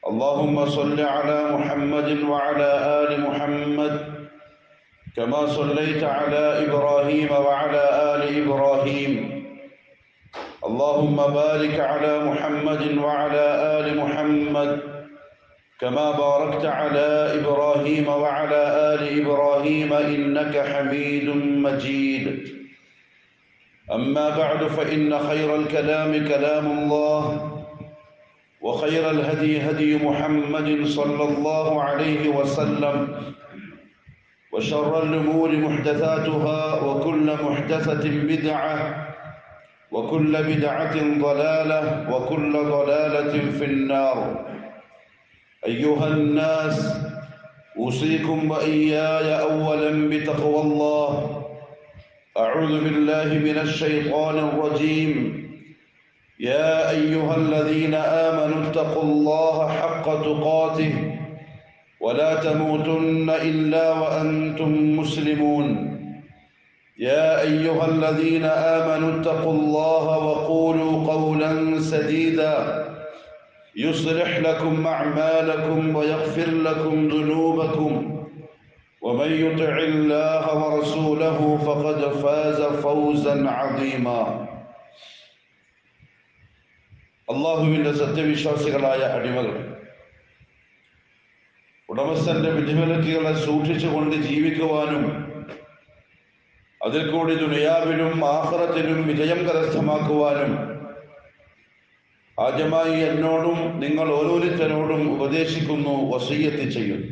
اللهم صل على محمد وعلى آل محمد كما صليت على إبراهيم وعلى آل إبراهيم اللهم بارك على محمد وعلى آل محمد كما باركت على إبراهيم وعلى آل إبراهيم إنك حميد مجيد أما بعد فإن خير الكلام كلام الله وخير الهدي هدي محمد صلى الله عليه وسلم وشر الأمور محدثاتها وكل محدثة بدعة وكل بدعة ضلالة وكل ضلالة في النار أيها الناس أوصيكم وإياي أولا بتقوى الله أعوذ بالله من الشيطان الرجيم يا أيها الذين آمنوا اتقوا الله حق تقاته ولا تموتن إلا وأنتم مسلمون يا أيها الذين آمنوا اتقوا الله وقولوا قولا سديدا يصلح لكم أعمالكم ويغفر لكم ذنوبكم ومن يطع الله ورسوله فقد فاز فوزا عظيما അള്ളാഹുവിൻ്റെ സത്യവിശ്വാസികളായ അടിമകൾ ഉടമസ്ഥന്റെ വിധിവിലക്കുകളെ സൂക്ഷിച്ചുകൊണ്ട് ജീവിക്കുവാനും അതിൽ കൂടി ദുനിയാവിലും ആഹ്റത്തിലും വിജയം കരസ്ഥമാക്കുവാനും ആദ്യമായി എന്നോടും നിങ്ങൾ ഓരോരുത്തരോടും ഉപദേശിക്കുന്നു വസീയത്ത് ചെയ്യുന്നു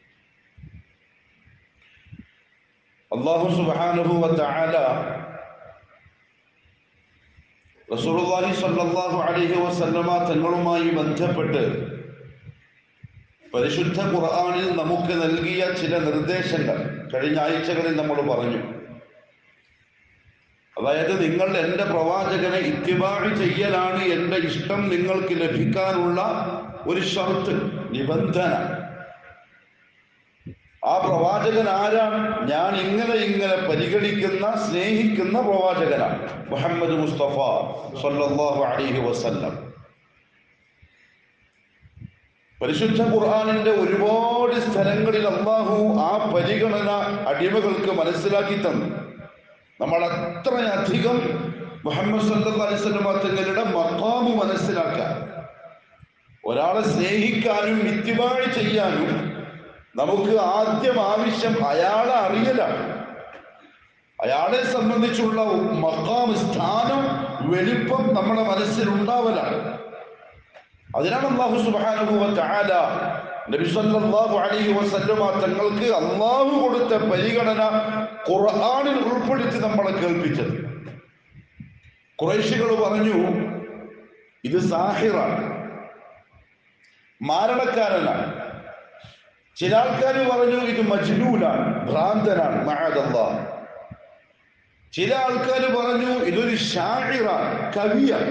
അള്ളാഹു സുബാനുഭവ താല റസൂലുള്ളാഹി സ്വല്ലല്ലാഹു അലൈഹി വസല്ലമ തങ്ങളുമായി ബന്ധപ്പെട്ട് പരിശുദ്ധ ഖുർആനിൽ നമുക്ക് നൽകിയ ചില നിർദ്ദേശങ്ങൾ കഴിഞ്ഞ ആഴ്ചകളിൽ നമ്മൾ പറഞ്ഞു അതായത് നിങ്ങൾ എൻ്റെ പ്രവാചകനെ ഇത്തിബാഴ് ചെയ്യലാണ് എൻ്റെ ഇഷ്ടം നിങ്ങൾക്ക് ലഭിക്കാനുള്ള ഒരു ഷർത്ത് നിബന്ധന ആ പ്രവാചകൻ ആരാണ് ഞാൻ ഇങ്ങനെ ഇങ്ങനെ പരിഗണിക്കുന്ന സ്നേഹിക്കുന്ന പ്രവാചകനാണ് മുഹമ്മദ് മുസ്തഫ സല്ലല്ലാഹു അലൈഹി വസല്ലം പരിശുദ്ധ ഖുർആാനിന്റെ ഒരുപാട് സ്ഥലങ്ങളിൽ അള്ളാഹു ആ പരിഗണന അടിമകൾക്ക് മനസ്സിലാക്കി തന്നു നമ്മൾ അത്രയധികം മുഹമ്മദ് സല്ലല്ലാഹു അലൈഹി വസല്ലം തങ്ങളുടെ മക്കാമ് മനസ്സിലാക്കാൻ ഒരാളെ സ്നേഹിക്കാനും ഇത്തിബാഴ് ചെയ്യാനും നമുക്ക് ആദ്യം ആവശ്യം അയാളെ അറിയലാണ് അയാളെ സംബന്ധിച്ചുള്ള മക്കാം സ്ഥാനം വലിപ്പം നമ്മുടെ മനസ്സിൽ ഉണ്ടാവലാണ് അതിനാണ് അള്ളാഹു സുബാനുഭവ ചാല നബി സല്ലല്ലാഹു അലൈഹി വസല്ലമ തങ്ങൾക്ക് അള്ളാഹു കൊടുത്ത പരിഗണന ഖുർആനിൽ ഉൾപ്പെടുത്തി നമ്മളെ കേൾപ്പിച്ചത് കുറേശികൾ പറഞ്ഞു ഇത് സാഹിറാണ് മാരണക്കാരനാണ് ചില ആൾക്കാർ പറഞ്ഞു ഇത് മജ്നൂനാണ് ഭ്രാന്തനാണ് മഹാദല്ല ചില ആൾക്കാർ പറഞ്ഞു ഇതൊരു ഷാഹിറാണ് കവിയാണ്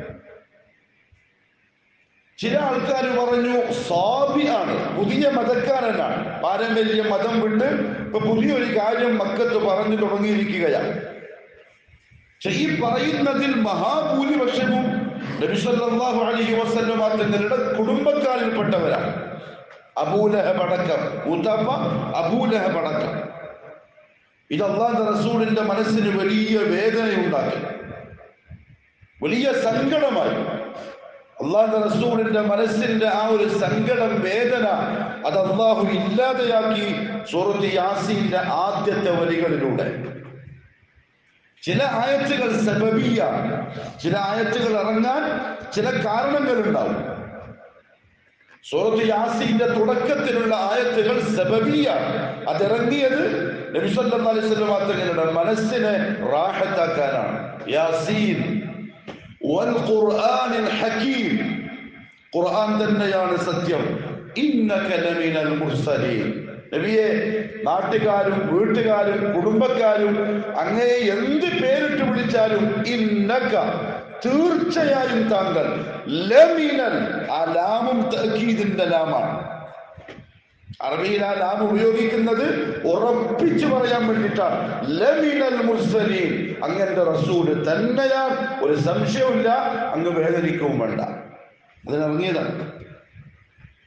ചില ആൾക്കാർ പറഞ്ഞു സാബിയാണ് പുതിയ മതക്കാരനാണ് പാരമ്പര്യ മതം വിട്ട് ഇപ്പൊ പുതിയൊരു കാര്യം മക്കത്ത് പറഞ്ഞു തുടങ്ങിയിരിക്കുകയാണ് പക്ഷെ ഈ പറയുന്നതിൽ മഹാഭൂരിപക്ഷവും നബിസല്ലാഹു അലൈഹി വസല്ലമ തങ്ങളുടെ കുടുംബക്കാരിൽപ്പെട്ടവരാണ് അബൂലഹബടക്കം ഉത്തപ്പ അബൂലഹബടക്കം ഇത് അള്ളാന്റെ റസൂലിന്റെ മനസ്സിന് വലിയ വേദനയുണ്ടാക്കി വലിയ സങ്കടമായി അള്ളാന്റെ റസൂലിന്റെ മനസ്സിന്റെ ആ ഒരു സങ്കടം വേദന അത് അള്ളാഹു ഇല്ലാതെയാക്കി സൂറത്ത് യാസീന്റെ ആദ്യത്തെ വരികളിലൂടെ ചില ആയത്തുകൾ സബബിയ ചില ആയത്തുകൾ ഇറങ്ങാൻ ചില കാരണങ്ങൾ ഉണ്ടാവും സൂറത്ത് യാസീന്റെ തുടക്കത്തിലുള്ള ആയത്തുകൾ സബബിയ അതിറങ്ങിയത് നബി സല്ലല്ലാഹു അലൈഹി വസല്ലം തങ്ങളുടെ മനസ്സിനെ റാഹത്താക്കാനാണ് യാസീൻ വൽ ഖുർആനിൽ ഹകീം ഖുർആൻ തന്നെയാണ് സത്യം ഇന്നക ലമിനൽ മുർസലീൻ നബിയെ നാട്ടുകാരും വീട്ടുകാരും കുടുംബക്കാരും അങ്ങേ എന്ത് പേരിട്ട് വിളിച്ചാലും ഇന്നക തീർച്ചയായും താങ്കൾ ലമിനൽ ആ ലാമും തഅക്കീദിന്റെ ലാമാണ് അറബിയിൽ ആ ലാം ഉപയോഗിക്കുന്നത് ഉറപ്പിച്ചു പറയാൻ വേണ്ടിയിട്ടാണ് ലമിനൽ മുർസലീൻ അങ്ങന്റെ റസൂല് തന്നെയാണ് ഒരു സംശയവുമില്ല അങ്ങ് വേദനിക്കവും വേണ്ട അതിനിറങ്ങിയതാണ്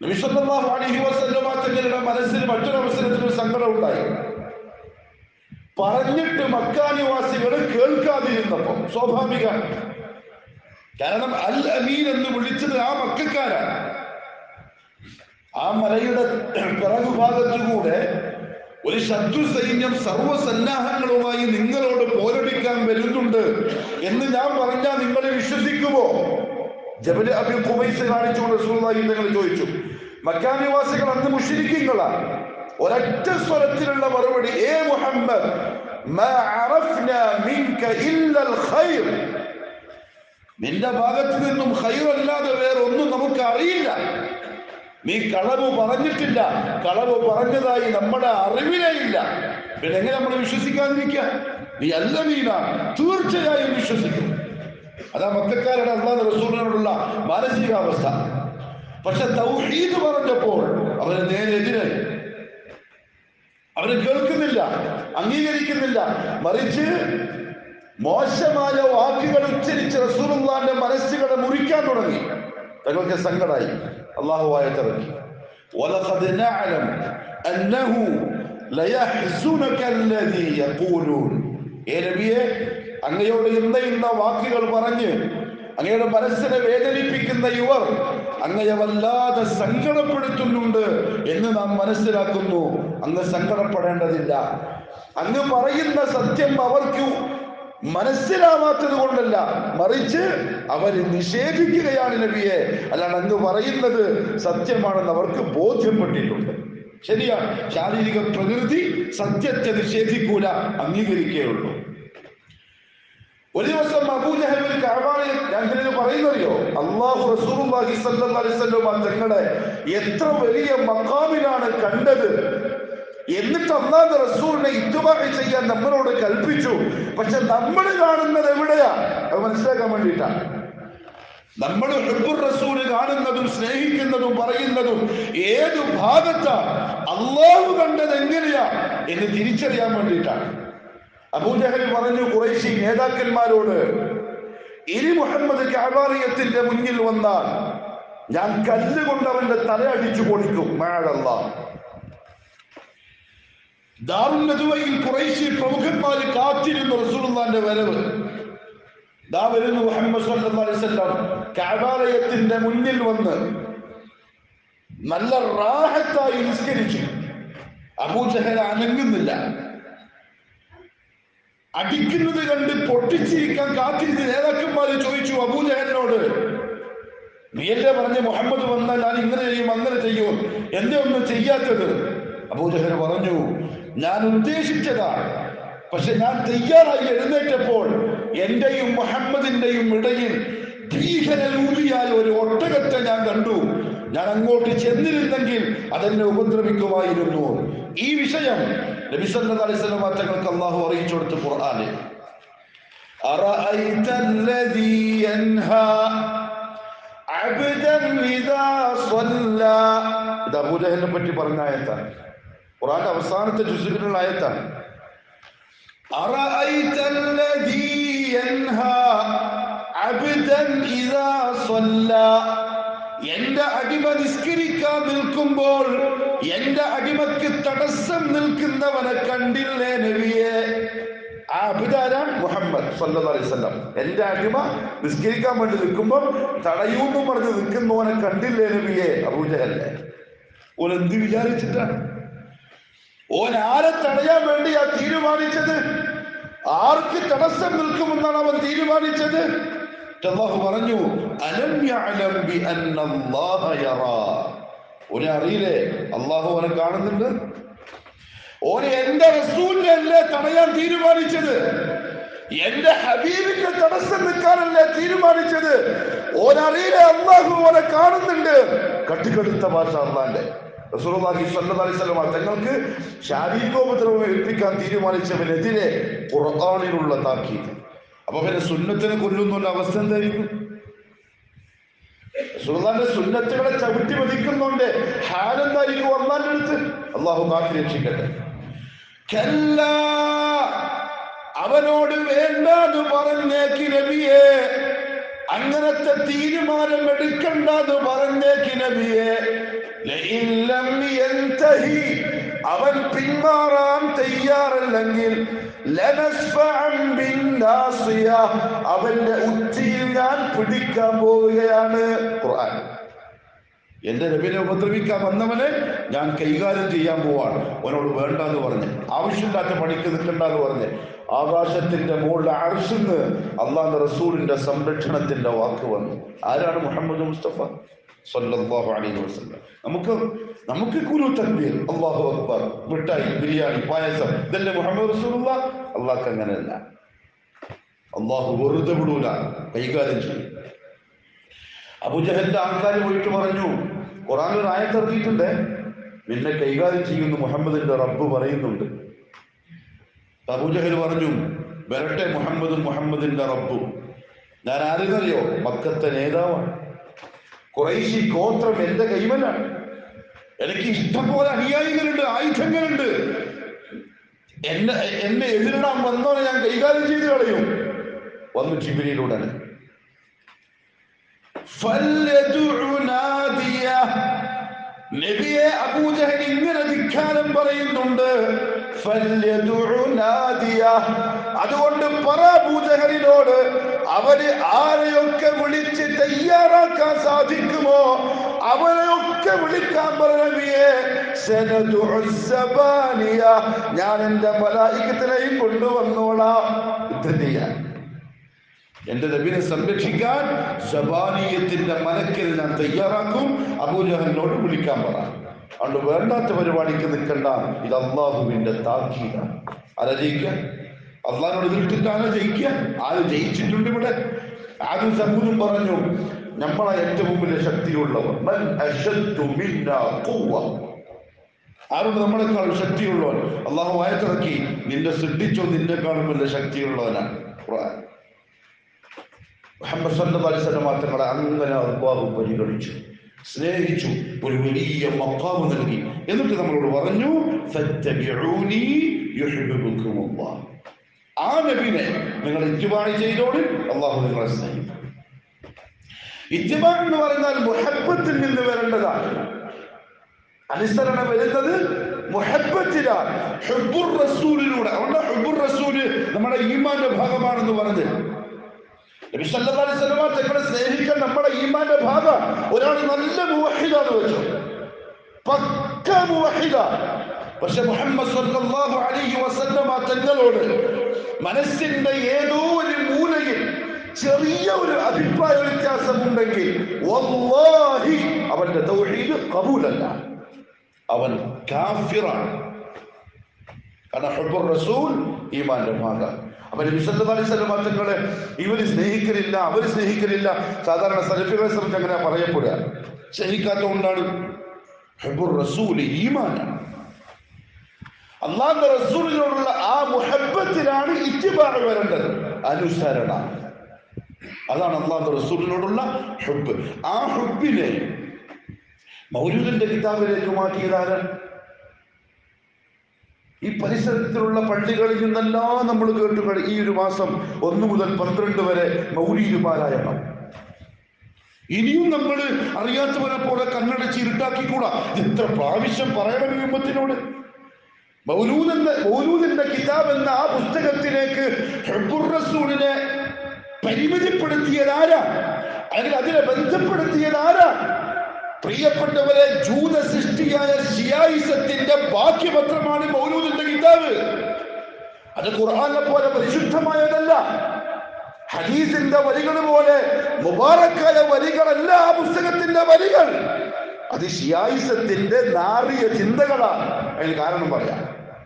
നബി സല്ലല്ലാഹു അലൈഹി വസല്ലമ തങ്ങളുടെ മനസ്സിൽ മറ്റൊരു അവസരത്തിൽ ഒരു സങ്കടം ഉണ്ടായി പറഞ്ഞിട്ട് മക്കാനിവാസികൾ കേൾക്കാതിരുന്നപ്പോ സ്വാഭാവിക കാരണം അൽ അമീൻ എന്ന് വിളിച്ചത് ആ മക്കാരാണ് ആ മലയുടെ പിറകുഭാഗത്തുകൂടെ ഒരു ശത്രു സൈന്യം സർവ്വസന്നാഹങ്ങളുമായി നിങ്ങളോട് പോരടിക്കാൻ വരുന്നുണ്ട് എന്ന് ഞാൻ പറഞ്ഞാൽ നിങ്ങൾ വിശ്വസിക്കുമോ ജബല് അബി കുബൈസ് കാണിച്ചുകൊണ്ട് റസൂലുള്ളാഹി തങ്ങൾ ചോദിച്ചു മക്കാനിവാസികൾ അന്ന് മുഷിരിക്കങ്ങളാണ് ഒരൊറ്റ സ്വരത്തിലുള്ള മറുപടി ഏ മുഹമ്മദ് മാ അറഫ്നാ മിൻക ഇല്ലൽ ഖൈർ നിന്റെ ഭാഗത്ത് നിന്നും ഖൈർ അല്ലാതെ വേറെ ഒന്നും നമുക്ക് അറിയില്ല നീ കളവ് പറഞ്ഞിട്ടില്ല കളവ് പറഞ്ഞതായി നമ്മുടെ അറിവിലേ ഇല്ല പിന്നെ എങ്ങനെ നമ്മൾ വിശ്വസിക്കാതിരിക്കുക നീ അല്ല മീന തീർച്ചയായും വിശ്വസിക്കും അതാ മക്കാരുടെ അള്ളാഹ് റസൂലിനോടുള്ള മാനസികാവസ്ഥ പക്ഷെ തൗഹീദ് പറഞ്ഞപ്പോൾ അവര് നേരെ എതിരായി അവര് കേൾക്കുന്നില്ല അംഗീകരിക്കുന്നില്ല മറിച്ച് മോശമായ വാക്കുകൾ ഉച്ചരിച്ച് റസൂലുള്ളാന്റെ മനസ്സുകളെ മുറിക്കാൻ തുടങ്ങി തങ്ങൾക്ക് സങ്കടായി അള്ളാഹു ആയത്തിറക്കി وَلَقَدْ نَعْلَمُ أَنَّهُ لَيَحْزُنَكَ الَّذِي يَقُولُونَ ഏ നബിയെ അങ്ങയോട് ഇന്ന ഇന്ന വാക്കുകൾ പറഞ്ഞ് അങ്ങയുടെ മനസ്സിനെ വേദനിപ്പിക്കുന്ന ഇവർ അങ്ങയെ വല്ലാതെ സങ്കടപ്പെടുത്തുന്നുണ്ട് എന്ന് നാം മനസ്സിലാക്കുന്നു അങ്ങ് സങ്കടപ്പെടേണ്ടതില്ല അങ്ങ് പറയുന്ന സത്യം അവർക്ക് മനസ്സിലാവാത്തത് കൊണ്ടല്ല മറിച്ച് അവർ നിഷേധിക്കുകയാണ് നബിയെ അല്ലാണ്ട് അങ്ങ് പറയുന്നത് സത്യമാണെന്ന് അവർക്ക് ബോധ്യപ്പെട്ടിട്ടുണ്ട് ശരിയാണ് ശാരീരിക പ്രകൃതി സത്യത്തെ നിഷേധിക്കൂല അംഗീകരിക്കുകയുള്ളൂ ഒരു ദിവസം അബൂജഹബിൽ കഅബാനിൽ ഞാൻ ഇതിന് പറയുന്നറിയോ അള്ളാഹു റസൂലുള്ളാഹി സ്വല്ലല്ലാഹി അലൈഹി വസല്ലം തങ്ങളെ എത്ര വലിയ മഖാമിലാണ് കണ്ടത് എന്നിട്ട് അള്ളാഹ് റസൂലിനെ ഇത്തുബാഹി ചെയ്യാൻ നമ്മളോട് കൽപ്പിച്ചു പക്ഷെ നമ്മൾ കാണുന്നത് എവിടെയാ അത് മനസ്സിലാക്കാൻ വേണ്ടിയിട്ടാണ് നമ്മൾ ഹുബ്ബുർ റസൂല് കാണുന്നതും സ്നേഹിക്കുന്നതും പറയുന്നതും ഏത് ഭാഗത്താ അള്ളാഹു കണ്ടത് എങ്ങനെയാ എന്ന് തിരിച്ചറിയാൻ വേണ്ടിയിട്ടാണ് അബൂജഹൽ പറഞ്ഞു കുറേശി നേതാക്കന്മാരോട് ഇനി മുഹമ്മദ് കാബാറിയത്തിന്റെ മുന്നിൽ വന്നാൽ ഞാൻ കല്ലുകൊണ്ട് അവന്റെ തലയടിച്ചു പൊളിക്കും മാഴല്ല ദാറുന്നതുവയിൽ കുറേശ്ശി പ്രമുഖന്മാര് കാത്തിരുന്നു റസൂലുള്ളാന്റെ വരവ് ദാ വരുന്നു മുഹമ്മദ് സല്ലല്ലാഹു അലൈഹി വസല്ലം കഅബാലയത്തിന്റെ മുന്നിൽ വന്ന് നല്ല റാഹത്തായി നിസ്കരിച്ചു അബൂജഹൽ അനങ്ങുന്നില്ല അടിക്കുന്നത് കണ്ട് പൊട്ടിച്ചിരിക്കാൻ കാത്തിരുന്ന് നേതാക്കന്മാര് ചോദിച്ചു അബൂജഹലിനോട് നീയല്ലേ പറഞ്ഞ മുഹമ്മദ് വന്നാൽ ഞാൻ ഇങ്ങനെ ചെയ്യും അങ്ങനെ ചെയ്യും എന്തേ ഒന്നും ചെയ്യാത്തത് അബൂജഹൽ പറഞ്ഞു ഞാൻ ഉദ്ദേശിച്ചതാണ് പക്ഷെ ഞാൻ തയ്യാറായി എഴുന്നേറ്റപ്പോൾ എന്റെയും മുഹമ്മദിന്റെയും ഇടയിൽ ഭീകരൂതിയാൽ ഒരു ഒട്ടകത്തെ ഞാൻ കണ്ടു ഞാൻ അങ്ങോട്ട് ചെന്നിരുന്നെങ്കിൽ അതെന്നെ ഉപദ്രവിക്കുമായിരുന്നു ഈ വിഷയം നബി സല്ലല്ലാഹു അലൈഹി വസല്ലം തങ്ങൾക്ക് അല്ലാഹു അറിയിച്ചു കൊടുത്തു ഖുർആനിൽ അറഅയ്ത അല്ലദീ യൻഹാ അബ്ദൻ ഇദാ സ്വല്ലാ ഇത് അബൂജഹലിനെ പറ്റി പറഞ്ഞ ആയത്താണ് ഖുർആന്റെ അവസാനത്തെ ജുസുവിലുള്ള ആയത്താണ് أرأيت الذي ينهى عبدا إذا صلى എന്റെ അടിമ നിസ്കരിക്കാൻ നിൽക്കുമ്പോൾ എന്റെ അടിമക്ക് തടസ്സം നിൽക്കുന്നവനെ കണ്ടില്ലേ നബിയെ ആ അബിദാരാൻ മുഹമ്മദ് സല്ലല്ലാഹു അലൈഹി വസല്ലം എന്റെ അടിമ നിസ്കരിക്കാൻ വേണ്ടി നിൽക്കുമ്പോൾ തടയൂന്ന് പറഞ്ഞ് നിൽക്കുന്നവനെ കണ്ടില്ലേ നബിയെ അബൂജഹല്ലേ ഓൻ എന്ത് വിചാരിച്ചിട്ടാണ് ഓൻ ആരെ തടയാൻ വേണ്ടിയാ തീരുമാനിച്ചത് ആർക്ക് തടസ്സം നിൽക്കുമെന്നാണ് അവൻ തീരുമാനിച്ചത് അള്ളാഹു പറഞ്ഞു അലം യഅലം ബി അന്ന അല്ലാഹ യറാ ഓനെ അറിയില്ലേ അള്ളാഹു അവനെ കാണുന്നുണ്ട് ഓനെ എന്റെ റസൂലിനെ അല്ലേ തടയാൻ തീരുമാനിച്ചത് എന്റെ ഹബീബിന്റെ തടസ്സം നിൽക്കാനല്ലേ തീരുമാനിച്ചത് ഓനറിയില്ലേ അള്ളാഹു ഓനെ കാണുന്നുണ്ട് കട്ടിക്കെടുത്ത ഭാഷ അള്ളാന്റെ റസൂലുള്ളാഹി സ്വല്ലല്ലാഹി അലൈഹി വസല്ലം തങ്ങൾക്ക് ശാരീരികോപദ്രവം ഏൽപ്പിക്കാൻ തീരുമാനിച്ചവനെതിരെ ഖുർആനിലുള്ള താക്കീത് അപ്പൊ പിന്നെ സുന്നത്തിനെ കൊല്ലുന്നുള്ള അവസ്ഥ എന്തായിരിക്കും റസൂലുള്ളാഹിന്റെ സുന്നത്തുകളെ ചവിട്ടി മതിക്കുന്നുണ്ട് ഹാലെന്തായിരിക്കും അള്ളാന്റെ അടുത്ത് അള്ളാഹു കാക്കി രക്ഷിക്കട്ടെ കല്ലാ അവനോട് വേണ്ടാന്ന് പറഞ്ഞേക്ക് നബിയെ അങ്ങനത്തെ തീരുമാനം എടുക്കണ്ടെന്ന് പറഞ്ഞേക്ക് നബിയെ ലഇൻ ലം യൻതഹി അവൻ പിന്മാറാൻ തയ്യാറല്ലെങ്കിൽ ലനസ്ഫഅൻ ബിന്നാസിയ അവന്റെ ഉച്ചിയിൽ ഞാൻ പിടിക്കാൻ പോവുകയാണ് ഖുർആൻ എന്റെ നബിനെ ഉപദ്രവിക്കാൻ വന്നവനെ ഞാൻ കൈകാര്യം ചെയ്യാൻ പോവാണ് അവനോട് വേണ്ട എന്ന് പറഞ്ഞ് ആവശ്യമില്ലാത്ത പണിക്ക് നിൽക്കണ്ട എന്ന് പറഞ്ഞ് ആകാശത്തിന്റെ മുകളിൽ അർശുന്ന് അള്ളാഹ് റസൂലിന്റെ സംരക്ഷണത്തിന്റെ വാക്ക് വന്നു ആരാണ് മുഹമ്മദ് മുസ്തഫ സല്ലല്ലാഹു അലൈഹി വസല്ലം നമുക്ക് നമുക്ക് കുരു തക്ബീർ അല്ലാഹു അക്ബർ മിഠായി ബിരിയാണി പായസം ഇതല്ലേ മുഹമ്മദ് റസൂലുള്ള അള്ളാഹ്ക്ക് അങ്ങനെയല്ല അള്ളാഹു വെറുതെ വിടൂല കൈകാര്യം ചെയ്യും അബുജഹലിന്റെ ആൾക്കാർ പോയിട്ട് പറഞ്ഞു ഖുറാനിൽ ഒരു ആയത്തിറക്കിയിട്ടുണ്ട് നിന്നെ കൈകാര്യം ചെയ്യുന്നു മുഹമ്മദിന്റെ റബ്ബ് പറയുന്നുണ്ട് അബുജഹൽ പറഞ്ഞു വരട്ടെ മുഹമ്മദും മുഹമ്മദിന്റെ റബ്ബും ഞാൻ ആരെന്നറിയോ മക്കത്തെ നേതാവാണ് കുറേശി ഗോത്രം എന്റെ കൈമലാണ് എനിക്ക് ഇഷ്ടം പോലെ അനുയായികളുണ്ട് ആയുധങ്ങളുണ്ട് എന്നെ എന്നെ എതിരിടാൻ വന്നവനെ ഞാൻ കൈകാര്യം ചെയ്ത് കളയും വന്നു ജിബിരിയിലുടനെ فليدع ناديه നബിയെ അബൂജഹൽ ഇങ്ങനെ ധിക്കാരം പറയുന്നുണ്ട് ഫല്യദുഉ നാദിയ. അതുകൊണ്ട് പറ അബൂജഹലിനോട് അവര് ആരെയൊക്കെ വിളിച്ച് തയ്യാറാക്കാൻ സാധിക്കുമോ അവരെയൊക്കെ വിളിക്കാൻ പറ നബിയെ സനദുഉ സബാനിയ. ഞാൻ എന്റെ മലായികത്തിനെയും കൊണ്ടുവന്നോളാം യുദ്ധം ചെയ്യാൻ എന്റെ നബിനെ സംരക്ഷിക്കാൻ സബാനീയത്തിന്റെ മനക്കിൽ ഞാൻ തയ്യാറാക്കും അബൂജഹലിനോട് വിളിക്കാൻ പറ അതുകൊണ്ട് വേണ്ടാത്ത പരിപാടിക്ക് നിൽക്കണ്ട ഇത് അള്ളാഹുവിന്റെ താക്കീതാണ് ആരാ ജയിക്കുക അള്ളാഹിനോട് എതിർത്തിട്ട് ആരാ ജയിക്കുക ആര് ജയിച്ചിട്ടുണ്ട് ഇവിടെ ആദ്യം സമൂഹം പറഞ്ഞു നമ്മളെ ഏറ്റവും വലിയ ശക്തിയുള്ളവർ മൻ അശദ്ദു മിന്നാ ഖുവ്വ. ആരോട് നമ്മളെക്കാൾ ശക്തിയുള്ളവൻ അള്ളാഹു ആയത്തിറക്കി നിന്റെ സൃഷ്ടിച്ചോ നിന്നെക്കാളും വലിയ ശക്തിയുള്ളവനാണ് ഖുർആൻ മുഹമ്മദ് സല്ലല്ലാഹു അലൈഹി വസല്ലം തങ്ങളെ അങ്ങനെ അള്ളാഹു പരിഗണിച്ചു സ്നേഹിച്ചു ഒരു വലിയ മക്കാമ് നൽകി എന്നിട്ട് നമ്മളോട് പറഞ്ഞു ഫത്തബിഊനി യുഹിബ്ബുക്കുമുല്ലാഹ് ആ നബിനെ നിങ്ങൾ ഇത്തിബാഴ് ചെയ്തോട് അള്ളാഹു നിങ്ങളെ സ്നേഹിക്കും ഇത്തിബാ എന്ന് പറഞ്ഞാൽ മുഹബത്തിൽ നിന്ന് വരേണ്ടതാണ് അനുസരണ വരുന്നത് മുഹബത്തിലാണ് ഹുബുർ റസൂലിലൂടെ അതുകൊണ്ട് ഹുബുർ റസൂല് നമ്മുടെ ഈമാന്റെ ഭാഗമാണെന്ന് പറഞ്ഞ് നബി സല്ലല്ലാഹു അലൈഹി വസല്ലമ തങ്ങളെ സ്നേഹിക്കാൻ നമ്മുടെ ഈമാന്റെ ഭാഗം ഒരാൾ നല്ല മുവഹിദാന്ന് വെച്ചു പക്ക മുവഹിദ പക്ഷെ മുഹമ്മദ് സല്ലല്ലാഹു അലൈഹി വസല്ലമ തങ്ങളോട് മനസ്സിന്റെ ഏതോ ഒരു മൂലയിൽ ചെറിയ ഒരു അഭിപ്രായ വ്യത്യാസമുണ്ടെങ്കിൽ വല്ലാഹി അവന്റെ തൗഹീദ് കബൂലല്ല അവൻ കാഫിറാണ് കാരണം ഹുബ്ബുർ റസൂൽ ഈമാന്റെ ഭാഗം അവര് വിശുദ്ധ തങ്ങളെ ഇവര് സ്നേഹിക്കലില്ല അവര് സ്നേഹിക്കലില്ല സാധാരണ സലഫികളെ സംബന്ധിച്ച് അങ്ങനെ പറയപ്പെടുക സ്നേഹിക്കാത്തതുകൊണ്ടാണ് ഹുബ്ബുർ റസൂൽ ഈമാനാണ് അള്ളാന്റെ റസൂലിനോടുള്ള ആ മുഹബത്തിലാണ് ഇത്തിബാറ് വരേണ്ടത് അനുസരണ അതാണ് അള്ളാന്റെ റസൂലിനോടുള്ള ഹുബ് ആ ഹുബിനെ മൗലൂദിന്റെ കിതാബിലേക്ക് മാറ്റിയതാരാണ് ഈ പരിസരത്തിലുള്ള പള്ളികളിൽ നിന്നെല്ലാം നമ്മൾ കേട്ടു കഴി- ഈ ഒരു മാസം ഒന്ന് മുതൽ പന്ത്രണ്ട് വരെ മൗലീദ് പാരായണം ഇനിയും നമ്മൾ അറിയാത്തവരെ പോലെ കണ്ണടച്ച് ഇരുട്ടാക്കിക്കൂടാ എത്ര പ്രാവശ്യം പറയണം ഈ ഉമ്മത്തിനോട് മൗലൂദ് എന്ന മൗലൂദിന്റെ കിതാബ് എന്ന ആ പുസ്തകത്തിലേക്ക് ഹെബുർ റസൂലിനെ പരിമിതിപ്പെടുത്തിയതാരാ അല്ലെങ്കിൽ അതിനെ ബന്ധപ്പെടുത്തിയതാരാ പ്രിയപ്പെട്ടവരെ ജൂത സൃഷ്ടിയായ ഷിയായിസത്തിന്റെ ബാക്കിപത്രമാണ് മൗലൂദിന്റെ കിതാബ് അത് ഖുർആനെ പോലെ പരിശുദ്ധമായതല്ല ഹദീസിന്റെ വരികൾ പോലെ മുബാറക്കായ വരികളല്ല ആ പുസ്തകത്തിന്റെ വരികൾ അത് ഷിയായിസത്തിന്റെ നാറിയ ചിന്തകളാണ് അതിന് കാരണം പറയാം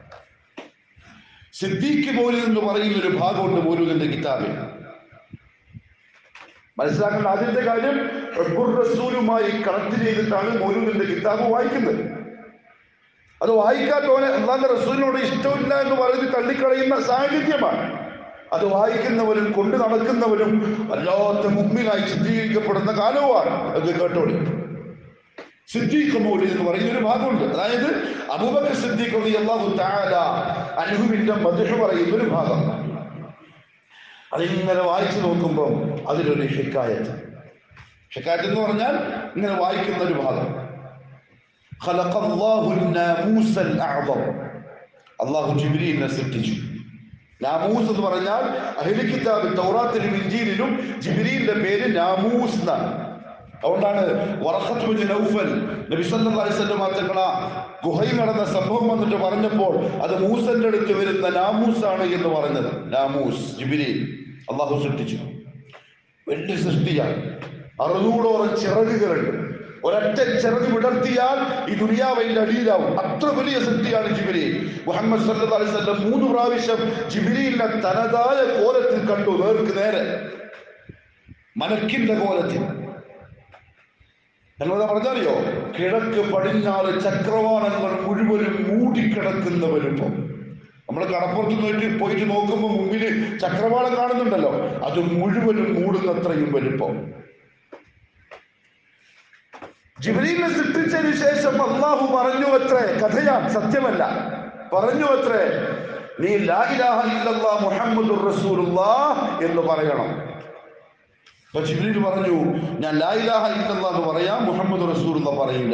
സിദ്ദീഖ് മൗലൂദ് എന്ന് പറയുന്ന ഒരു ഭാഗമുണ്ട് മൗലൂദിന്റെ കിതാബിൽ മനസ്സിലാക്കേണ്ട ആദ്യത്തെ കാര്യം ഹുബ്ബുർ റസൂലുമായി കണക്ട് ചെയ്തിട്ടാണ് മൗലൂദിന്റെ കിതാബ് വായിക്കുന്നത് അത് വായിക്കാത്തവന് അള്ളാന്റെ റസൂലിനോട് ഇഷ്ടമില്ല എന്ന് പറഞ്ഞ് തള്ളിക്കളയുന്ന സാഹചര്യമാണ് അത് വായിക്കുന്നവരും കൊണ്ടു നടക്കുന്നവരും വല്ലാത്ത മുമ്പിനായി ചിത്രീകരിക്കപ്പെടുന്ന കാലവുമാണ് അത് കേട്ടോളി സിദ്ദീഖ് മൗലിദ് എന്ന് പറയുന്ന ഒരു ഭാഗമുണ്ട് അതായത് അബൂബക്കർ സിദ്ദീഖ് റളിയല്ലാഹു തആല അൻഹുവിന്റെ മദ്ഹ് പറയുന്ന ഒരു ഭാഗം അതിങ്ങനെ വായിച്ചു നോക്കുമ്പോൾ അതിലൊരു ഹിക്കായത്ത് ഹിക്കായത്ത് എന്ന് പറഞ്ഞാൽ ഇങ്ങനെ വായിക്കുന്ന ഒരു ഭാഗം ഖലഖല്ലാഹു നാമൂസൽ അഅ്ദം അള്ളാഹു ജിബ്രീലിനെ സൃഷ്ടിച്ചു നാമൂസ് എന്ന് പറഞ്ഞാൽ അഹ്ലി കിതാബ് തൗറാത്തിലും ഇഞ്ചീലിലും ജിബ്രീലിന്റെ പേര് നാമൂസ് എന്നാണ് അതുകൊണ്ടാണ് വറഖത്ത് ബിൻ നൗഫൽ നബി സല്ലല്ലാഹു അലൈഹി വസല്ലം തങ്ങള ഗുഹയിൽ നടന്ന സംഭവം വന്നിട്ട് പറഞ്ഞപ്പോൾ അത് മൂസന്റെ അടുത്ത് വരുന്ന നാമൂസ് ആണ് എന്ന് പറഞ്ഞത് നാമൂസ് ജിബ്രീൽ അള്ളാഹു സൃഷ്ടിച്ചു വലിയ സൃഷ്ടിയാണ് അറുന്നൂറോളം ചിറകുകളുണ്ട് ഒരൊറ്റ ചിറക് വിടർത്തിയാൽ ഈ ദുനിയാവിന്റെ അടിയിലാവും അത്ര വലിയ സൃഷ്ടിയാണ് ജിബിരി മുഹമ്മദ് സല്ലല്ലാഹു അലൈഹി വസല്ലം മൂന്ന് പ്രാവശ്യം ജിബിരിയിലെ തനതായ കോലത്തിൽ കണ്ടു നേർക്ക് നേരെ മനക്കിന്റെ കോലത്തിൽ ഞങ്ങളത് പറഞ്ഞറിയോ കിഴക്ക് പടിഞ്ഞാറ് ചക്രവാളങ്ങൾ മുഴുവനും മൂടിക്കിടക്കുന്ന വലുപ്പം നമ്മൾ കടപ്പുറത്ത് നോയിട്ട് പോയിട്ട് നോക്കുമ്പോൾ മുമ്പിൽ ചക്രവാളം കാണുന്നുണ്ടല്ലോ അത് മുഴുവനും മൂടുന്നത്രയും വലുപ്പം ജിബ്രീലിനെ സൃഷ്ടിച്ചതിന് ശേഷം അള്ളാഹു പറഞ്ഞു അത്രേ കഥയാണ് സത്യമല്ല പറഞ്ഞു അത്രേ നീ ലാ ഇലാഹ ഇല്ലല്ലാ മുഹമ്മദുർ റസൂലുള്ളാഹ് എന്ന് പറയണം അപ്പൊ ജിബ്രീൽ പറഞ്ഞു ഞാൻ ലാ ഇലാഹ ഇല്ലല്ലാ എന്ന് പറയാം മുഹമ്മദ് റസൂലുള്ള പറയില്ല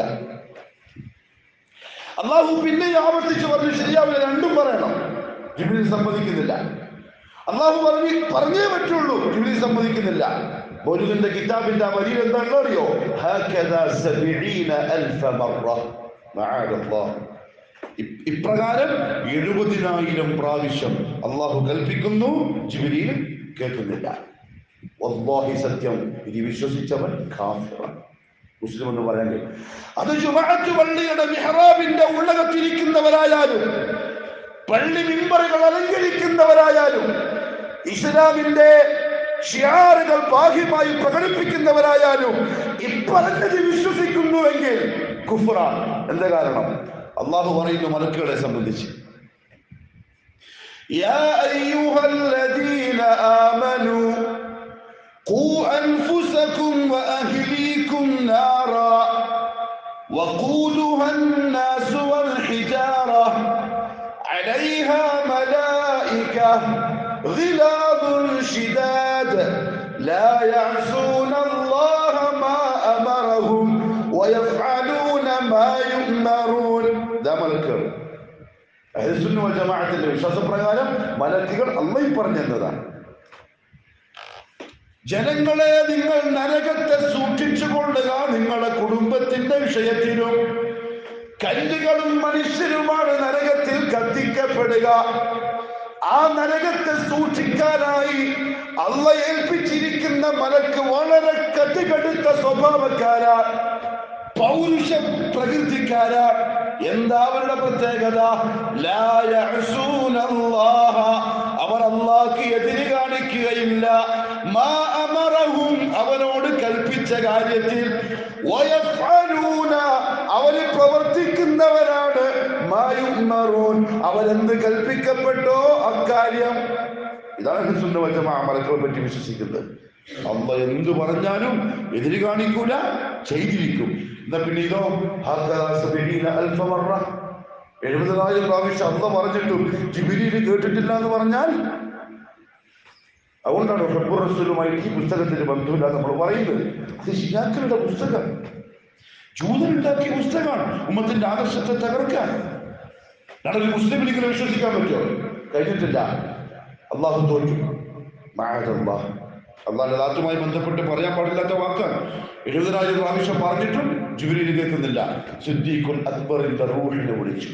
അള്ളാഹു പിന്നെ ആവർത്തിച്ച് പറഞ്ഞു ശരിയാവില്ല രണ്ടും പറയണം ജിബ്രീൽ സമ്മതിക്കുന്നില്ല അള്ളാഹു പറഞ്ഞു പറഞ്ഞേ പറ്റുള്ളൂ ജിബ്രീൽ സമ്മതിക്കുന്നില്ല ബോലുവിന്റെ കിതാബിന്റെ ആ വരിയിൽ എന്താണല്ലോ അറിയോ ഹക്കദാ സബഈന അൽഫ മറ മഅദല്ലാഹ് ഇ- ഇപ്രകാരം എഴുപതിനായിരം പ്രാവശ്യം അള്ളാഹു കൽപ്പിക്കുന്നു ജിബ്രീൽ കേൾക്കുന്നില്ല വല്ലാഹി സത്യം ഇത് വിശ്വസിച്ചവൻ കാഫിറാണ് മുസ്ലിം എന്ന് പറയാൻ കഴിയും അത് ജുമഅത്ത് പള്ളിയുടെ മിഹ്റാബിന്റെ ഉള്ളകത്തിരിക്കുന്നവരായാലും പള്ളി മിമ്പറുകൾ അലങ്കരിക്കുന്നവരായാലും ഇസ്ലാമിന്റെ ഷിയാറുകൾ ബാഹ്യമായി പ്രകടിപ്പിക്കുന്നവരായാലും ഇപ്പറഞ്ഞത് വിശ്വസിക്കുന്നുവെങ്കിൽ കുഫറാണ് എന്താ കാരണം അള്ളാഹു പറയുന്നു മലക്കുകളെ സംബന്ധിച്ച് يا أيها الذين آمنوا قوا أنفسكم وأهليكم نارا وقودها الناس والحجارة عليها ملائكة غلاظ شداد لا يعصون الله ما أمرهم ويفعلون ما يؤمرون ده ملكر അഹ്ലുസുന്ന വൽ ജമാഅത്തിന്റെ വിശ്വാസപ്രകാരം മലക്കുകൾ അള്ളാഹി പറഞ്ഞതാണ് ജനങ്ങളെ നിങ്ങൾ നരകത്തെ സൂക്ഷിച്ചു കൊള്ളുക നിങ്ങളുടെ കുടുംബത്തിന്റെ വിഷയത്തിലും കല്ലുകളും മനുഷ്യരുമാണ് നരകത്തിൽ കത്തിക്കപ്പെടുക ആ നരകത്തെ സൂക്ഷിക്കാനായി അള്ള ഏൽപ്പിച്ചിരിക്കുന്ന മലക്ക് വളരെ കത്തികടുത്ത സ്വഭാവക്കാരാ പൗരുഷ പ്രകൃതിക്കാരാ എന്താ അവരുടെ പ്രത്യേകത ലാ യഅ്സൂന അല്ലാഹ. അവർ അള്ളാഹ്ക്ക് എതിര് കാണിക്കുകയില്ല മാ അമറഹും അവനോട് കൽപ്പിച്ച കാര്യത്തിൽ വയഫ്അലൂന അവര് പ്രവർത്തിക്കുന്നവരാണ് മാ യുഅ്മറൂൻ അവരെന്ത് കൽപ്പിക്കപ്പെട്ടോ അക്കാര്യം ഇതാണ് സുന്ന വജമാ മലക്കളെ പറ്റി വിശ്വസിക്കുന്നത് അള്ള എന്ത് പറഞ്ഞാലും എതിര് കാണിക്കൂല ചെയ്തിരിക്കും എന്നാ പിന്നെ ഇതോ ഹക്കദാ സബഈന അൽഫ മറ. എഴുപതിനായിരം പ്രാവശ്യം അള്ള പറഞ്ഞിട്ടും ജിബിരിയിൽ കേട്ടിട്ടില്ല എന്ന് പറഞ്ഞാൽ അതുകൊണ്ടാണ് ഹബ്ബുർ റസൂലുമായി ഈ പുസ്തകത്തിന് ബന്ധമില്ല നമ്മൾ പറയുന്നത് അത് ഷിയാക്കളുടെ പുസ്തകം ജൂതനുണ്ടാക്കിയ പുസ്തകമാണ് ഉമ്മത്തിന്റെ ആദർശത്തെ തകർക്കാൻ ഞാനൊരു മുസ്ലിം ലീഗിനെ വിശ്വസിക്കാൻ പറ്റുമോ കഴിഞ്ഞിട്ടില്ല അള്ളാഹു തോറ്റു മാഅദല്ലാഹ്. അള്ളാഹിന്റെ ദാത്തുമായി ബന്ധപ്പെട്ട് പറയാൻ പാടില്ലാത്ത വാക്കാണ് എഴുപതിനായിരം പ്രാവശ്യം പറഞ്ഞിട്ടും ജുബിലിയിൽ കേൾക്കുന്നില്ല സിദ്ദീഖുൽ അക്ബറിന്റെ റൂഹിനെ വിളിച്ചു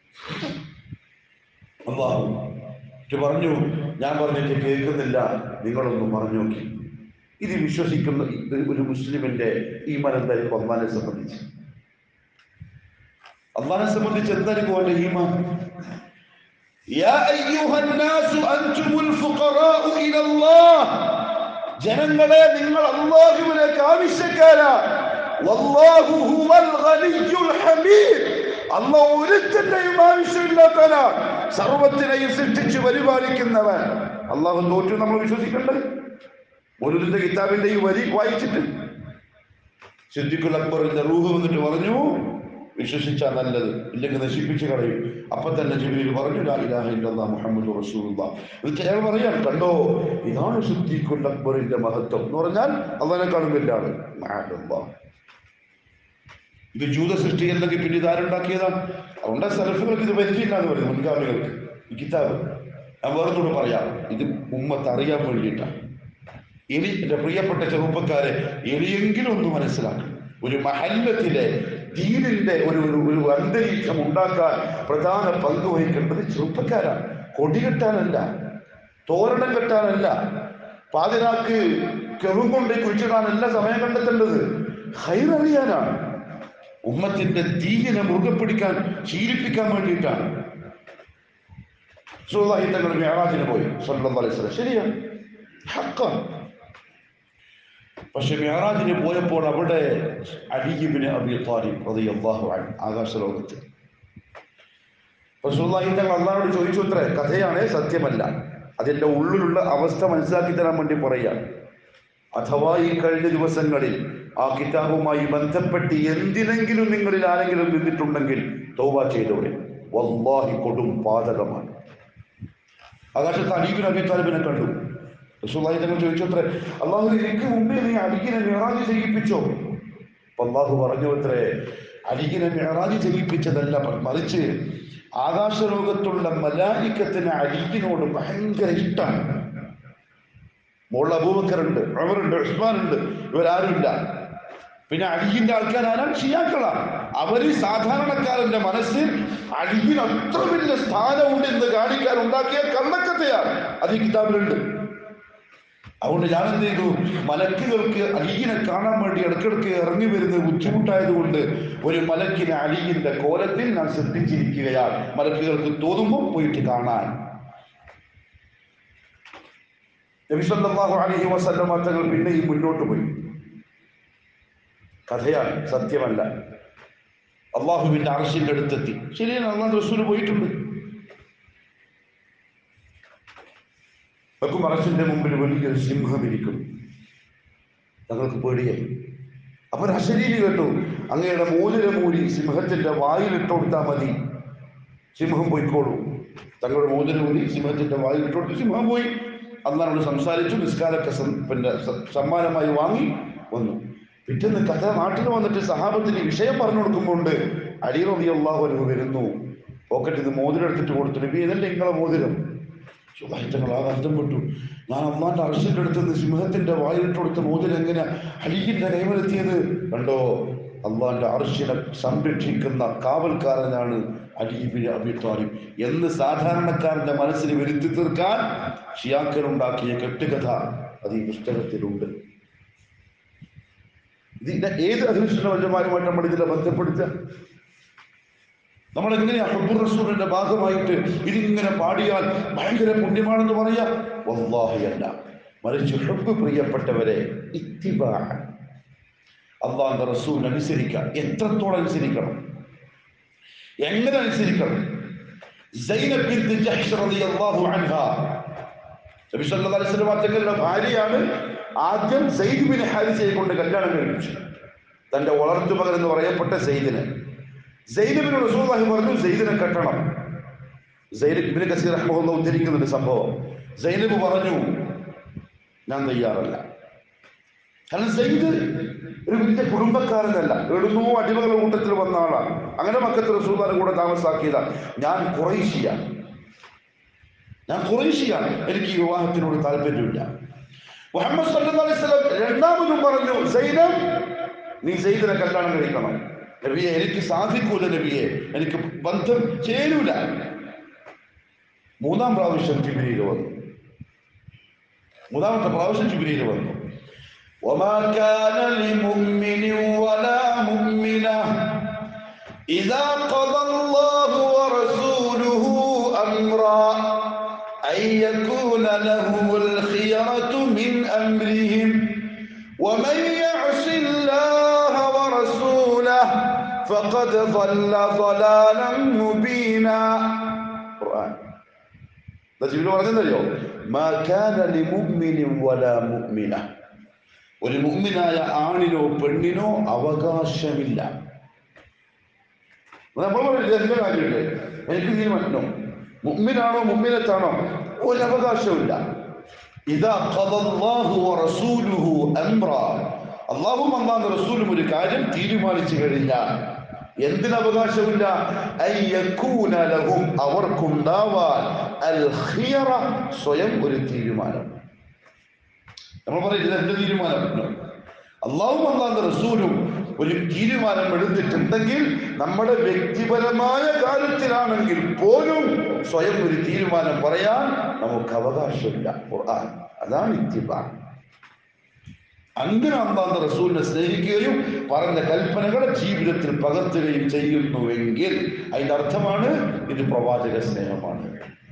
അള്ളാഹു ഇത് പറഞ്ഞു ഞാൻ പറഞ്ഞിട്ട് കേൾക്കുന്നില്ല നിങ്ങളൊന്നും പറഞ്ഞു നോക്കി ഇത് വിശ്വസിക്കുന്ന ഒരു- ഒരു മുസ്ലിമിന്റെ ഈമാൻ എന്തായിരിക്കും അള്ളാഹിനെ സംബന്ധിച്ച് അള്ളാഹിനെ സംബന്ധിച്ച് എന്തായിരിക്കും അവന്റെ ഈമാൻ يا أيها الناس أنتم الفقراء إلى الله ജനങ്ങളെ നിങ്ങൾ അള്ളാഹുവിലേക്ക് ആവശ്യക്കാരാ വല്ലാഹു ഹുവൽ ഗനിയ്യുൽ ഹമീദ് അള്ളാഹ് ഒരുത്തന്റെയും ആവശ്യമില്ലാത്തവനാ സർവത്തിനെയും സൃഷ്ടിച്ച് പരിപാലിക്കുന്നവൻ അള്ളാഹു തോറ്റു നമ്മൾ വിശ്വസിക്കണ്ടേ മുരുദിന്റെ കിതാബിന്റെ ഈ വരി വായിച്ചിട്ട് സിദ്ദിഖുൽ അക്ബറിന്റെ റൂഹ് വന്നിട്ട് പറഞ്ഞു വിശ്വസിച്ചാൽ നല്ലത് ഇല്ലെങ്കിൽ നശിപ്പിച്ച് കളയും അപ്പൊ തന്നെ ജിബിലിൽ പറഞ്ഞു ലാ ഇലാഹ ഇല്ലല്ലാഹ് മുഹമ്മദ് റസൂലുള്ള എന്നിട്ട് അയാൾ പറയാൻ കണ്ടോ ഇതാണ് സിദ്ദീഖുൽ അക്ബറിന്റെ മഹത്വം എന്ന് പറഞ്ഞാൽ അള്ളാഹിനെക്കാളും വല്ലാണ് ഇത് ജൂത സൃഷ്ടിയല്ലെങ്കിൽ പിന്നെ ഇതാരുണ്ടാക്കിയതാണ് അതുകൊണ്ട് സലഫുകൾക്ക് ഇത് പറ്റിയില്ല എന്ന് പറയുന്നു മുൻഗാമികൾക്ക് ഈ കിതാബ് ഞാൻ വേറൊന്നുകൂടെ പറയാം ഇത് ഉമ്മത്ത് അറിയാൻ വേണ്ടിയിട്ടാണ് ഇനി എൻ്റെ പ്രിയപ്പെട്ട ചെറുപ്പക്കാരെ ഇനിയെങ്കിലും ഒന്ന് മനസ്സിലാക്കണം ഒരു മഹല്ലത്തിലെ ദീനിന്റെ ഒരു ഒരു ഒരു അന്തരീക്ഷം ഉണ്ടാക്കാൻ പ്രധാന പങ്ക് വഹിക്കേണ്ടത് ചെറുപ്പക്കാരാണ് കൊടി കെട്ടാനല്ല തോരണം കെട്ടാനല്ല പാതിരാക്ക് കെറും കൊണ്ട് കുഴിച്ചിടാനല്ല സമയം കണ്ടെത്തേണ്ടത് ഹൈററിയാനാണ് ഉമ്മത്തിന്റെ തീയിനെ മുറുകെ പിടിക്കാൻ ശീലിപ്പിക്കാൻ വേണ്ടിയിട്ടാണ് സുഹൃത്തായി തങ്ങൾ മേറാജിന് പോയി സ്വന്തം വലസല ശരിയാണ് ഹക്കാണ് പക്ഷെ മേറാജിന് പോയപ്പോൾ അവിടെ അലിബിന് അബി താലിബ് റളിയല്ലാഹു അൻഹു ആകാശലോകത്ത് റസൂലുള്ളാഹി തങ്ങൾ അള്ളാഹോട് ചോദിച്ചു അത്രേ കഥയാണ് സത്യമല്ല അതിൻ്റെ ഉള്ളിലുള്ള അവസ്ഥ മനസ്സിലാക്കി തരാൻ വേണ്ടി പറയുകയാണ് അഥവാ ഈ കഴിഞ്ഞ ദിവസങ്ങളിൽ ആ കിതാബുമായി ബന്ധപ്പെട്ട് എന്തിനെങ്കിലും നിങ്ങളിൽ ആരെങ്കിലും നിന്നിട്ടുണ്ടെങ്കിൽ തൗബ ചെയ്തോടെ വല്ലാഹി കൊടും പാതകമാണ് ആകാശത്ത് അലീബിൻ അബി താലിബിനെ കണ്ടു റസൂലുള്ളാഹി തങ്ങൾ ചോദിച്ചു അത്രേ അള്ളാഹു എനിക്ക് മുമ്പേ നീ അലിഖിനെ മിറാജ് ചെയ്യിപ്പിച്ചോ അപ്പൊ അള്ളാഹു പറഞ്ഞു അത്രേ അലിഖിനെ മിറാജ് ചെയ്യിപ്പിച്ചതല്ല മറിച്ച് ആകാശലോകത്തുള്ള മലാലിക്കത്തിന് അലിഖിനോട് ഭയങ്കര ഇഷ്ടമാണ് മോളിൽ അബൂബക്കറുണ്ട് ഉമറുണ്ട് ഉസ്മാനുണ്ട് ഇവരാരുമില്ല പിന്നെ അലിഹിന്റെ ആൾക്കാർ ആരാണ് ഷിയാക്കളാണ് അവര് സാധാരണക്കാരന്റെ മനസ്സിൽ അലിഹിന് അത്ര വലിയ സ്ഥാനമുണ്ട് എന്ന് കാണിക്കാൻ ഉണ്ടാക്കിയ കണ്ണക്കത്തെയാണ് അത് ഈ കിതാബിലുണ്ട് അതുകൊണ്ട് ഞാൻ എന്ത് ചെയ്തു മലക്കുകൾക്ക് അലീനെ കാണാൻ വേണ്ടി ഇടയ്ക്കിടയ്ക്ക് ഇറങ്ങി വരുന്നത് ബുദ്ധിമുട്ടായതുകൊണ്ട് ഒരു മലക്കിനെ അലീന്റെ കോലത്തിൽ ഞാൻ ശ്രദ്ധിച്ചിരിക്കുകയാണ് മലക്കുകൾക്ക് തോന്നുമ്പോൾ പോയിട്ട് കാണാൻ നബിസല്ലാഹു അലഹി വസല്ലമ തങ്ങൾ പിന്നെയും മുന്നോട്ട് പോയി കഥയാണ് സത്യമല്ല അള്ളാഹുവിന്റെ അറശിന്റെ അടുത്തെത്തി ശരിയാണ് അള്ളാഹ് റസൂല് പോയിട്ടുണ്ട് വെക്കും അറശിന്റെ മുമ്പിൽ വലിയൊരു സിംഹം ഇരിക്കുന്നു തങ്ങൾക്ക് പേടിയായി അപ്പൊ അശരീരി കേട്ടു അങ്ങയുടെ മോതിര മൂരി സിംഹത്തിന്റെ വായിലിട്ട് കൊടുത്താൽ മതി സിംഹം പോയിക്കോളൂ തങ്ങളുടെ മോതിര മൂരി സിംഹത്തിന്റെ വായിലിട്ട് കൊടുത്തു സിംഹം പോയി അന്നാളോട് സംസാരിച്ചു നിസ്കാരമൊക്കെ സം- പിന്നെ സ- സമ്മാനമായി വാങ്ങി വന്നു പിറ്റേന്ന് കഥ നാട്ടിൽ വന്നിട്ട് സഹാബത്തിന് ഈ വിഷയം പറഞ്ഞു കൊടുക്കുമ്പോണ്ട് അടിയറബി അള്ളാഹു അനുഭവ വരുന്നു പോക്കറ്റിൽ നിന്ന് മോതിരം എടുത്തിട്ട് കൊടുത്തു നബി ഇതല്ലേ നിങ്ങളെ മോതിരം സുഖാഹിത്തങ്ങൾ ആ അർത്ഥം വിട്ടു ഞാൻ അമ്മാന്റെ അർശന്റെ അടുത്ത് നിന്ന് സിംഹത്തിന്റെ വായിലിട്ട് കൊടുത്ത മോതിരം എങ്ങനെ അലിഹിന്റെ കൈമലെത്തിയത് കണ്ടോ അള്ളാന്റെ അർശിനെ സംരക്ഷിക്കുന്ന കാവൽക്കാരനാണ് അലീബിന് അബി താലിബ് എന്ന് സാധാരണക്കാരന്റെ മനസ്സിന് വരുത്തി തീർക്കാൻ ഷിയാക്കനുണ്ടാക്കിയ കെട്ടുകഥ അത് ഈ പുസ്തകത്തിലുണ്ട് ഇതിന്റെ ഏത് അധിഷ്ഠന വചമാരുമായിട്ട് നമ്മൾ ഇതിനെ ബന്ധപ്പെടുത്തുക നമ്മൾ എങ്ങനെയാ ഹബ്ബുർ റസൂലിന്റെ ഭാഗമായിട്ട് ഇതിങ്ങനെ പാടിയാൽ ഭയങ്കര പുണ്യമാണെന്ന് പറയാ വല്ലാഹിയല്ല മറിച്ച് ഹബ്ബ് പ്രിയപ്പെട്ടവരെ ഇത്തിബാ അള്ളാന്റെ റസൂൽ അനുസരിക്കാൻ എത്രത്തോളം അനുസരിക്കണം എങ്ങനെ അനുസരിക്കണം സൈനബ് ബിൻത് ജഹ്ഷ് റളിയല്ലാഹു അൻഹ നബി സല്ലല്ലാഹു അലൈഹി വസല്ലം തങ്ങളുടെ ഭാര്യയാണ് ആദ്യം സെയ്ദ് ബിൻ ഹാരിസയെ കൊണ്ട് കല്യാണം കഴിപ്പിച്ചു തന്റെ വളർത്തുമകൻ എന്ന് പറയപ്പെട്ട സെയ്ദിനെ സെയ്ദബിന് റസൂലുള്ളാഹി പറഞ്ഞു സെയ്ദിനെ കെട്ടണം സെയ്ദ് ഇബ്നു കസീർ റഹ്മഹുള്ള ഉദ്ധരിക്കുന്നുണ്ട് സംഭവം സൈനബ് പറഞ്ഞു ഞാൻ തയ്യാറല്ല കാരണം സെയ്ദ് ഒരു വലിയ കുടുംബക്കാരനല്ല എഴുന്നോ അടിമകളുടെ കൂട്ടത്തിൽ വന്ന ആളാണ് അങ്ങനെ മക്കത്ത് റസൂദാനെ കൂടെ താമസാക്കിയതാണ് ഞാൻ കുറേശ്ശിയാണ് ഞാൻ കുറേശ്ശിയാണ് എനിക്ക് ഈ വിവാഹത്തിനോട് താല്പര്യമില്ല മുഹമ്മദ് സല്ലല്ലാഹു അലൈഹി വസല്ലം രണ്ടാമതും പറഞ്ഞു സൈനബ് നീ സെയ്ദിനെ കല്യാണം കഴിക്കണം നബിയെ എനിക്ക് സാധിക്കൂല നബിയെ എനിക്ക് ബന്ധം ചേരൂല മൂന്നാം പ്രാവശ്യം ജിബ്രീൽ വന്നു മൂന്നാമത്തെ പ്രാവശ്യം ജിബ്രീൽ വന്നു وما كان لمؤمن ولا مؤمنة إذا قضى الله ورسوله أمرا أن يكون لهم الخيرة من أمرهم ومن يعص الله ورسوله فقد ضل ضلالا مبينا قرآن ده جبريل പറഞ്ഞതല്ലോ ما كان لمؤمن ولا مؤمنة ഒരു മുഅ്മിനായ ആണിനോ പെണ്ണിനോ അവകാശമില്ല നമ്മൾ പറയില്ല എന്റെ കാര്യമില്ലേ എനിക്ക് തീരുമാനം മുഅ്മിനാണോ മുഅ്മിനത്താണോ ഒരു അവകാശമില്ല ഇതാ ഖദല്ലാഹു വറസൂലുഹു അംറ അള്ളാഹും അള്ളാഹ് റസൂലും ഒരു കാര്യം തീരുമാനിച്ചു കഴിഞ്ഞാൽ എന്തിന് അവകാശമില്ല ഐ യകൂന ലഹും അവർക്കുണ്ടാവാൻ അൽ ഖിയറ സ്വയം ഒരു തീരുമാനം നമ്മൾ പറയുന്നത് ഇത് എന്റെ തീരുമാനം അള്ളാഹും അള്ളാഹ് റസൂലും ഒരു തീരുമാനം എടുത്തിട്ടുണ്ടെങ്കിൽ നമ്മുടെ വ്യക്തിപരമായ കാര്യത്തിലാണെങ്കിൽ പോലും സ്വയം ഒരു തീരുമാനം പറയാൻ നമുക്ക് അവകാശമില്ല ഖുർആൻ അതാണ് ഇത്തിബാ അങ്ങനെ അള്ളാഹ് റസൂലിനെ സ്നേഹിക്കുകയും പറഞ്ഞ കൽപ്പനകളെ ജീവിതത്തിൽ പകർത്തുകയും ചെയ്യുന്നുവെങ്കിൽ അതിന്റെ അർത്ഥമാണ് ഇത് പ്രവാചക സ്നേഹമാണ്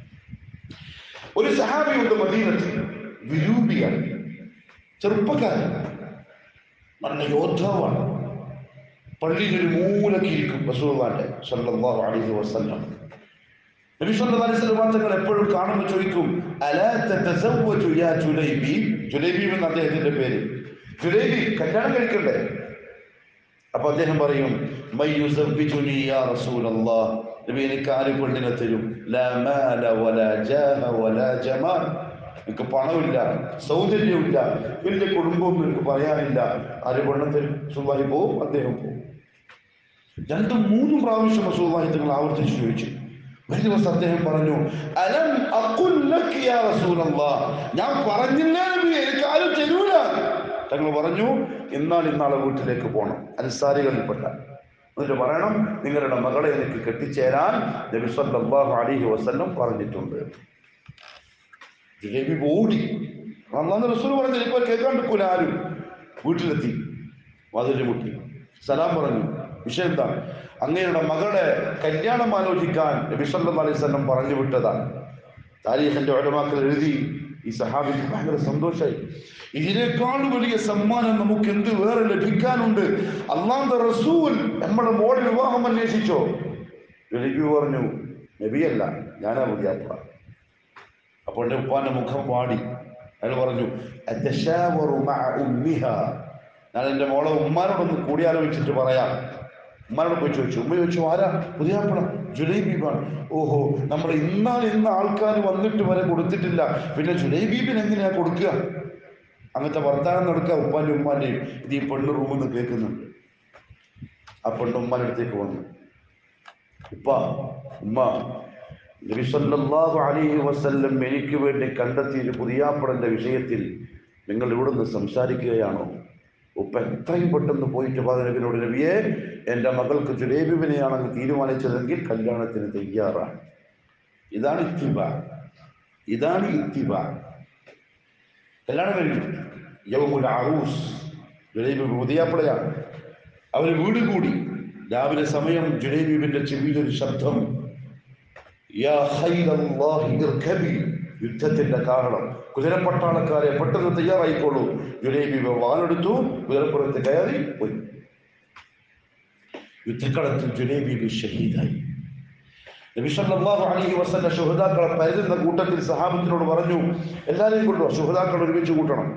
ഒരു സഹാബിയുണ്ട് മദീനത്തിൽ വിരൂപിയാണ് ചെറുപ്പക്കാരൻ നല്ല യോദ്ധാവാണ് പള്ളിയിൽ ഒരു മൂലക്ക് ഇരിക്കും റസൂലുള്ളാഹിന്റെ സല്ലല്ലാഹു അലൈഹി വസല്ലം നബി സല്ലല്ലാഹു അലൈഹി വസല്ലം തങ്ങൾ എപ്പോഴും കാണുമ്പോൾ ചോദിക്കും അലാ തതസവ്വജു യാ ജുലൈബി ജുലൈബി എന്ന അദ്ദേഹത്തിന്റെ പേര് ജുലൈബി കല്യാണം കഴിക്കണ്ടേ അപ്പൊ അദ്ദേഹം പറയും മൈ യുസവ്വിജുനി യാ റസൂലല്ലാഹ് നബി എനിക്ക് ആര് പെണ്ണിനെ തരും ലാ മാല വലാ ജാഹ വലാ ജമാൽ എനിക്ക് പണമില്ല സൗന്ദര്യമില്ല വലിയ കുടുംബമൊന്നും എനിക്ക് പറയാനില്ല ആര് പെണ്ണെ തരും സുല്ലാഹി പോവും അദ്ദേഹം പോവും രണ്ടും മൂന്നും പ്രാവശ്യം റസൂലുള്ളാഹി തങ്ങൾ ആവർത്തിച്ച് ചോദിച്ചു ഒരു ദിവസം അദ്ദേഹം പറഞ്ഞു അലം അഖുൽ ലക യാ റസൂലല്ലാഹ് ഞാൻ പറഞ്ഞില്ലേ നബിയെ എനിക്ക് ആരും തരൂല തങ്ങൾ പറഞ്ഞു ഇന്നാൾ ഇന്നാളെ വീട്ടിലേക്ക് പോകണം അൻസാരികളിൽപ്പെട്ട എന്നിട്ട് പറയണം നിങ്ങളുടെ മകളെ എനിക്ക് കെട്ടിച്ചേരാൻ നബി സല്ലല്ലാഹു അലൈഹി വസല്ലം പറഞ്ഞിട്ടുണ്ട് ജിലേബി ഓടി അന്നാന്ന് റസൂൽ പറഞ്ഞു ഇപ്പൊ കേൾക്കാൻ നിൽക്കൂല ആരും വീട്ടിലെത്തി വാതിലിൽ മുട്ടി സലാം പറഞ്ഞു വിഷയം എന്താ അങ്ങയുടെ മകളുടെ കല്യാണം ആലോചിക്കാൻ നബി സല്ലല്ലാഹു അലൈഹി വസല്ലം പറഞ്ഞു വിട്ടതാണ് താരീഖിന്റെ ഒരമാക്കൾ എഴുതി ഈ സഹാബിക്ക് ഭയങ്കര സന്തോഷമായി ഇതിനേക്കാൾ വലിയ സമ്മാനം നമുക്ക് എന്ത് വേറെ ലഭിക്കാനുണ്ട് അള്ളാന്റെ റസൂൽ നമ്മുടെ മോൾ വിവാഹം അന്വേഷിച്ചോ നബി പറഞ്ഞു നബിയല്ല ഞാനാ പുതിയാപ്പ അപ്പോൾ എൻ്റെ ഉപ്പാന്റെ മുഖം വാടി അയാൾ പറഞ്ഞു "അത്തശാവറു മഅ ഉമ്മിഹ." ഞാൻ എൻ്റെ മോളെ ഉമ്മാനോടൊന്ന് കൂടിയാലോചിച്ചിട്ട് പറയാം ഉമ്മാനോട് പോയി ചോദിച്ചു ഉമ്മ ചോദിച്ചു ആരാ പുതിയാപ്പള ജുലൈബീബാണ് ഓഹോ നമ്മൾ ഇന്നാൾ ഇന്ന ആൾക്കാർ വന്നിട്ട് വരെ കൊടുത്തിട്ടില്ല പിന്നെ ജുലൈബീബിന് എങ്ങനെയാ കൊടുക്കുക അങ്ങനത്തെ വർത്താനം നടക്കുക ഉപ്പാന്റെ ഉമ്മാന്റെയും ഇത് ഈ പെണ്ണ് റൂമിൽ നിന്ന് കേൾക്കുന്നുണ്ട് ആ പെണ്ണ് ഉമ്മാന്റെ അടുത്തേക്ക് വന്നു ഉപ്പ ഉമ്മ നബി സല്ലല്ലാഹു അലൈഹി വസല്ലം എനിക്ക് വേണ്ടി കണ്ടെത്തിയ ഒരു പുതിയാപ്പടന്റെ വിഷയത്തിൽ നിങ്ങൾ ഇവിടുന്ന് സംസാരിക്കുകയാണോ ഉപ്പ എത്രയും പെട്ടെന്ന് പോയിട്ട് നബിനോട് നബിയെ എൻ്റെ മകൾക്ക് ജുലേബിബിനെയാണ് അങ്ങ് തീരുമാനിച്ചതെങ്കിൽ കല്യാണത്തിന് തയ്യാറാണ് ഇതാണ് ഇത്തിബ ഇതാണ് ഇത്തിബ കല്യാണം കഴിഞ്ഞു യൗമുൽ അറൂസ് ജുലൈബിബ് പുതിയാപ്പടയാണ് അവർ വീട് കൂടി രാവിലെ സമയം ജുലൈബിബിന്റെ ചെവിയിലൊരു ശബ്ദം യാ ഖൈലല്ലാഹി ഇർകബി യുദ്ധത്തിന്റെ കാരണം കുതിരപ്പട്ടാളക്കാരെ പെട്ടെന്ന് തയ്യാറായിക്കോളൂ ജുലൈബിബ് വാലെടുത്തു കുതിരപ്പുറത്ത് കയറി പോയി യുദ്ധക്കളത്തിൽ ജുലൈബിബി ഷഹീദായി നബി സല്ലല്ലാഹു അലൈഹി വസല്ലം ശുഹദാക്കളെ പരുതുന്ന കൂട്ടത്തിൽ സഹാബത്തിനോട് പറഞ്ഞു എല്ലാവരെയും കൊണ്ടുവാ ശുഹദാക്കൾ ഒരുമിച്ച് കൂട്ടണം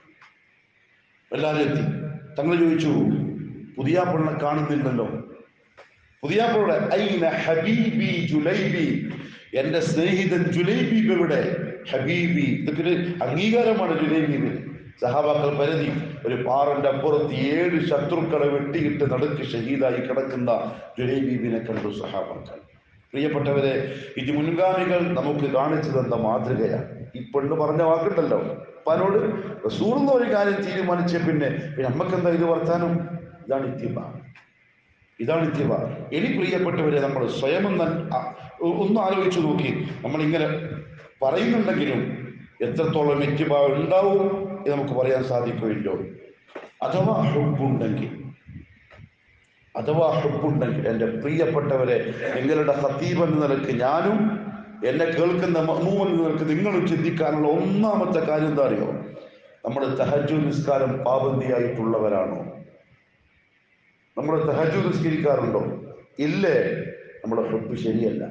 എല്ലാവരും എത്തി തങ്ങൾ ചോദിച്ചു പുതിയ പെണ്ണെ കാണുന്നില്ലല്ലോ പുതിയാപ്പളുടെ ഐന ഹബീബി ജുലൈബി എന്റെ സ്നേഹിതൻ ജുലൈബീബ് എവിടെ ഹബീബി ഇതൊക്കെ ഒരു അംഗീകാരമാണ് ജുലൈബീബിന് സഹാബാക്കൾ പരതി ഒരു പാറന്റെ അപ്പുറത്ത് ഏഴ് ശത്രുക്കളെ വെട്ടിയിട്ട് നടുക്ക് ഷഹീദായി കിടക്കുന്ന ജുലൈബീബിനെ കണ്ടു സഹാബാക്കൾ പ്രിയപ്പെട്ടവരെ ഇത് മുൻഗാമികൾ നമുക്ക് കാണിച്ചു തന്ന മാതൃകയാണ് ഈ പെണ്ണ് പറഞ്ഞ വാക്കുണ്ടല്ലോ അപ്പാനോട് റസൂർന്ന ഒരു കാര്യം തീരുമാനിച്ച പിന്നെ പിന്നെ നമുക്കെന്താ ഇത് വർത്താനം ഇതാണ് ഇത്തിബ ഇതാണ് ഇത്തിബ ഇനി പ്രിയപ്പെട്ടവരെ നമ്മൾ സ്വയം ഒന്ന് അ- ഒന്ന് ആലോചിച്ചു നോക്കി നമ്മൾ ഇങ്ങനെ പറയുന്നുണ്ടെങ്കിലും എത്രത്തോളം ഇത്തിബ ഉണ്ടാവും എന്ന് നമുക്ക് പറയാൻ സാധിക്കുകയില്ലോ അഥവാ ഹുബുണ്ടെങ്കിൽ അഥവാ ഹുബുണ്ടെങ്കിൽ എൻ്റെ പ്രിയപ്പെട്ടവരെ നിങ്ങളുടെ ഹത്തീബ് എന്ന നിലക്ക് ഞാനും എന്നെ കേൾക്കുന്ന മഹ്മൂം എന്ന നിലക്ക് നിങ്ങളും ചിന്തിക്കാനുള്ള ഒന്നാമത്തെ കാര്യം എന്താ അറിയോ നമ്മൾ തഹജു നിസ്കാരം പാബന്തിയായിട്ടുള്ളവരാണോ നമ്മൾ തഹജു നിസ്കരിക്കാറുണ്ടോ ഇല്ലേ നമ്മുടെ ഹുബ് ശരിയല്ല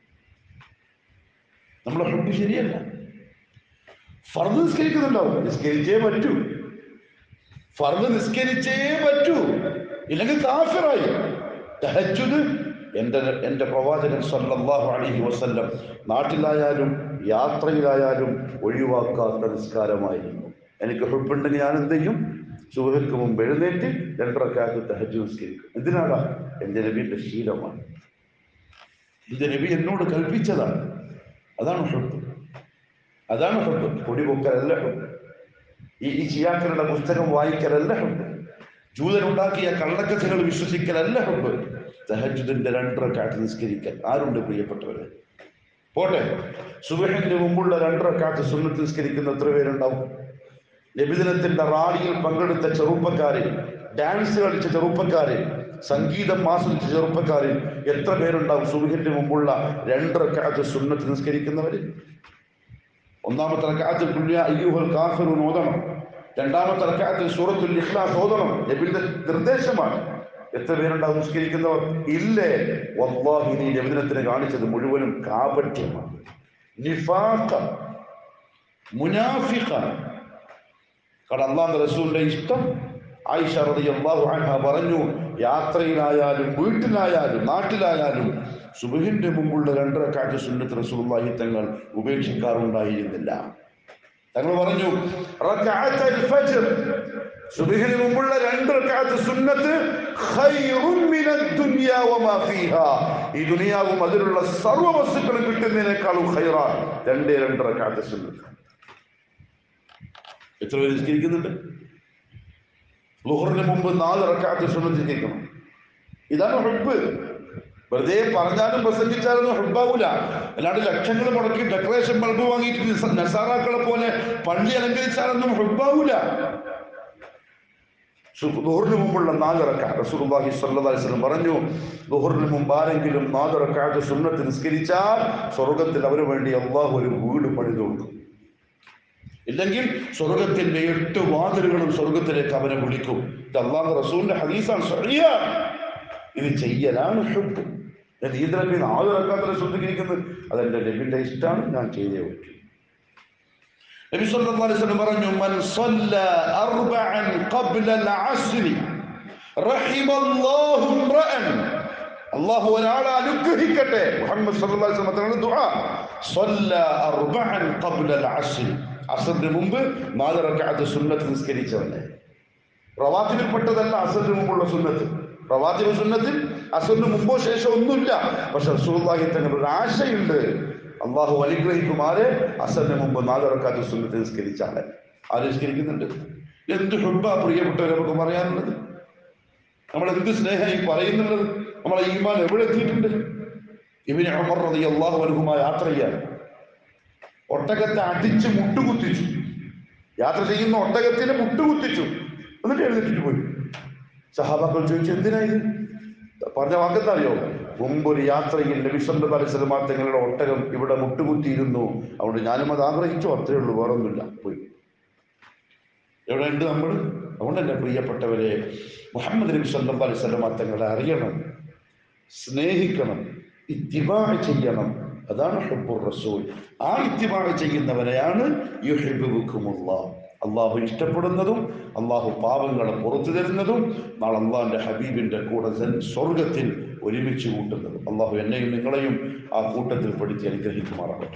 നമ്മുടെ ഹുബ് ശരിയല്ല ഫർദ് നിസ്കരിക്കുന്നുണ്ടാവും നിസ്കരിച്ചേ പറ്റൂ ഫർദ് നിസ്കരിച്ചേ പറ്റൂ ഇല്ലെങ്കിൽ കാഫിറായി തഹജ്ജുദ് എൻ്റെ എൻ്റെ പ്രവാചകൻ സല്ലല്ലാഹു അലൈഹി വസല്ലം നാട്ടിലായാലും യാത്രയിലായാലും ഒഴിവാക്കാത്ത നിസ്കാരമായിരുന്നു എനിക്ക് ഹുബുണ്ടെങ്കിൽ ഞാൻ എന്ത് ചെയ്യും സുഹൃക്ക് മുമ്പ് എഴുന്നേറ്റ് രണ്ടരക്കാലത്ത് തഹജ് നിസ്കരിക്കും എന്തിനാണ് എൻ്റെ നബിയുടെ ശീലമാണ് എൻ്റെ നബി എന്നോട് കൽപ്പിച്ചതാണ് അതാണ് ഹുബ് അതാണ് ഹുബ് പൊടിപൊക്കലല്ല ഹുബ് ഈ ഈ ഷിയാക്കളുടെ പുസ്തകം വായിക്കലല്ല ഹുബ് ജൂതനുണ്ടാക്കിയ കള്ളക്കഥകൾ വിശ്വസിക്കലല്ല ഹുബ് തഹജുദിന്റെ രണ്ടരക്കാറ്റ് നിസ്കരിക്കൽ ആരുണ്ട് പ്രിയപ്പെട്ടവരെ പോട്ടെ സുബഹിന്റെ മുമ്പുള്ള രണ്ടരക്കാറ്റ് സുന്നത്ത് നിസ്കരിക്കുന്ന എത്ര പേരുണ്ടാവും നബിദിനത്തിന്റെ റാലിയിൽ പങ്കെടുത്ത ചെറുപ്പക്കാര് ഡാൻസ് കളിച്ച ചെറുപ്പക്കാര് സംഗീതം ആസ്വദിച്ച ചെറുപ്പക്കാര് എത്ര പേരുണ്ടാവും സുബഹിന്റെ മുമ്പുള്ള രണ്ടരക്കാറ്റ് സുന്നത്ത് നിസ്കരിക്കുന്നവര് ഒന്നാമത്തെ റക്കാത്തിൽ കുല്യ അയ്യൂഹൽ കാഫിറൂൻ ഓതണം രണ്ടാമത്തെ റക്കാത്തിൽ സൂറത്തുൽ ഇഖ്ലാസ് ഓതണം നബിയുടെ നിർദ്ദേശമാണ് എത്ര പേരുണ്ടാവും നിസ്കരിക്കുന്നവർ ഇല്ലേ വല്ലാഹി നീ നബിദിനത്തിന് കാണിച്ചത് മുഴുവനും കാപട്യമാണ് നിഫാഖ മുനാഫിഖാണ് കാരണം അള്ളാഹ് റസൂലിന്റെ ഇഷ്ടം ആയിഷ റളിയല്ലാഹു അൻഹ പറഞ്ഞു യാത്രയിലായാലും വീട്ടിലായാലും നാട്ടിലായാലും സുബഹിന്റെ മുമ്പുള്ള രണ്ടര കാറ്റ് സുന്നത്ത് റസൂലുള്ളാഹി തങ്ങൾ ഉപേക്ഷിക്കാറുണ്ടായിരുന്നില്ല തങ്ങൾ പറഞ്ഞു റക്അത്തൽ ഫജ്ർ സുബഹിന് മുമ്പുള്ള രണ്ട് റക്അത്ത് സുന്നത്ത് ഖൈറുൻ മിനദ് ദുനിയ വമാ ഫീഹാ ഈ ദുനിയാവും അതിലുള്ള സർവ്വ വസ്തുക്കളും കിട്ടുന്നതിനേക്കാളും ഖൈറാണ് രണ്ടേ രണ്ട് റക്അത്ത് സുന്നത്ത് എത്ര പേര് നിസ്കരിക്കുന്നുണ്ട് ലുഹറിന് മുമ്പ് നാല് റക്കാത്ത് സുന്നത്ത് നിസ്കരിക്കണം ഇതാണ് ഹുബ് വെറുതെ പറഞ്ഞാലും പ്രസംഗിച്ചാലൊന്നും ഹുബാവൂല അല്ലാണ്ട് ലക്ഷങ്ങൾ മുടക്കി ഡെക്കറേഷൻ ബൾബ് വാങ്ങിയിട്ട് നിസ- നസാറാക്കളെ പോലെ പള്ളി അലങ്കരിച്ചാലൊന്നും ഹുബാവൂല ദുഹറിന് മുമ്പുള്ള നാല് റക്കാത്ത് റസൂലുള്ളാഹി സ്വല്ലല്ലാഹി അലൈഹി വസല്ലം പറഞ്ഞു ദുഹറിന് മുമ്പ് ആരെങ്കിലും നാല് റക്കാത്ത് സുന്നത്ത് നിസ്കരിച്ചാൽ സ്വർഗത്തിൽ അവന് വേണ്ടി അള്ളാഹു ഒരു വീട് പണിതു കൊടുക്കും ഇല്ലെങ്കിൽ സ്വർഗത്തിന്റെ എട്ട് വാതിലുകളും സ്വർഗത്തിലേക്ക് അവനെ വിളിക്കും ഇത് അള്ളാഹ് റസൂലിന്റെ ഹദീസാണ് സഹിയ ഇത് ചെയ്യലാണ് ഹുബ് ഞാൻ ഈദ്രപ്പി നാല് റക്കാത്തിനെ ശ്രദ്ധിക്കുന്നത് അതെന്റെ നബിന്റെ ഇഷ്ടമാണ് ഞാൻ ചെയ്തേ പറ്റൂ നബി സല്ലല്ലാഹു അലൈഹി വസല്ലം പറഞ്ഞു മൻ സല്ല അർബഅൻ ഖബ്ല അൽ-അസ്ർ റഹിമല്ലാഹു ഇംറഅൻ അല്ലാഹു ഒരാളെ അനുഗ്രഹിക്കട്ടെ മുഹമ്മദ് സല്ലല്ലാഹു അലൈഹി വസല്ലം തങ്ങളുടെ ദുആ സല്ല അർബഅൻ ഖബ്ല അൽ-അസ്ർ അസ്റിന് മുമ്പ് നാല് റക്അത്ത് സുന്നത്ത് നിസ്കരിച്ചവനെ റവാത്തിബിൽപ്പെട്ടതല്ല അസറിന് മുമ്പുള്ള സുന്നത്ത് റവാത്തിബ് സുന്നത്തിൽ അസറിന് മുമ്പോ ശേഷം ഒന്നുമില്ല പക്ഷെ റസൂലുള്ളാഹി തങ്ങൾ ഒരു ആശയുണ്ട് അള്ളാഹു അനുഗ്രഹിക്കുമാരെ അസറിന് മുമ്പ് നാല് റക്കാത്ത് സുന്നത്ത് നിസ്കരിച്ചാണ് ആര് നിസ്കരിക്കുന്നുണ്ട് എന്ത് ഹുബ പ്രിയപ്പെട്ടവരെ നമുക്ക് പറയാനുള്ളത് നമ്മൾ എന്ത് സ്നേഹം ഈ പറയുന്നുള്ളത് നമ്മളെ ഈമാൻ എവിടെ എത്തിയിട്ടുണ്ട് ഇവന് ഉമർ റളിയല്ലാഹു അൻഹുമായി യാത്ര ചെയ്യാൻ ഒട്ടകത്തെ അടിച്ച് മുട്ടുകുത്തിച്ചു യാത്ര ചെയ്യുന്ന ഒട്ടകത്തിന് മുട്ടുകുത്തിച്ചു എന്നിട്ട് എഴുന്നേറ്റിട്ട് പോയി സഹാബാക്കൾ ചോദിച്ചു എന്തിനാ ഇത് പറഞ്ഞ വാക്കെന്തറിയോ മുമ്പ് ഒരു യാത്രയിൽ നബിസല്ല അലിസ്ലമാ തങ്ങളുടെ ഒട്ടകം ഇവിടെ മുട്ടുകുത്തിയിരുന്നു അതുകൊണ്ട് ഞാനും അത് ആഗ്രഹിച്ചു അത്രേ ഉള്ളൂ വേറൊന്നുമില്ല പോയി എവിടെ ഉണ്ട് നമ്മൾ അതുകൊണ്ട് എൻ്റെ പ്രിയപ്പെട്ടവരെ മുഹമ്മദ് നബി സല്ലാ അലിസ്ലമാ തങ്ങളെ അറിയണം സ്നേഹിക്കണം ഇത്തിബാ ചെയ്യണം അതാണ് ഹബ്ബുർ റസൂൽ ആ ഇത്തിബാ ചെയ്യുന്നവരെയാണ് യുഹിബുക്കുമുള്ള അള്ളാഹു ഇഷ്ടപ്പെടുന്നതും അള്ളാഹു പാവങ്ങളെ പുറത്തു തരുന്നതും നാളെ അള്ളാഹിന്റെ ഹബീബിന്റെ കൂടെ സൻ- സ്വർഗത്തിൽ ഒരുമിച്ച് കൂട്ടുന്നതും അള്ളാഹു എന്നെയും നിങ്ങളെയും ആ കൂട്ടത്തിൽ പെടുത്തി അനുഗ്രഹിക്കുമാറാകട്ടെ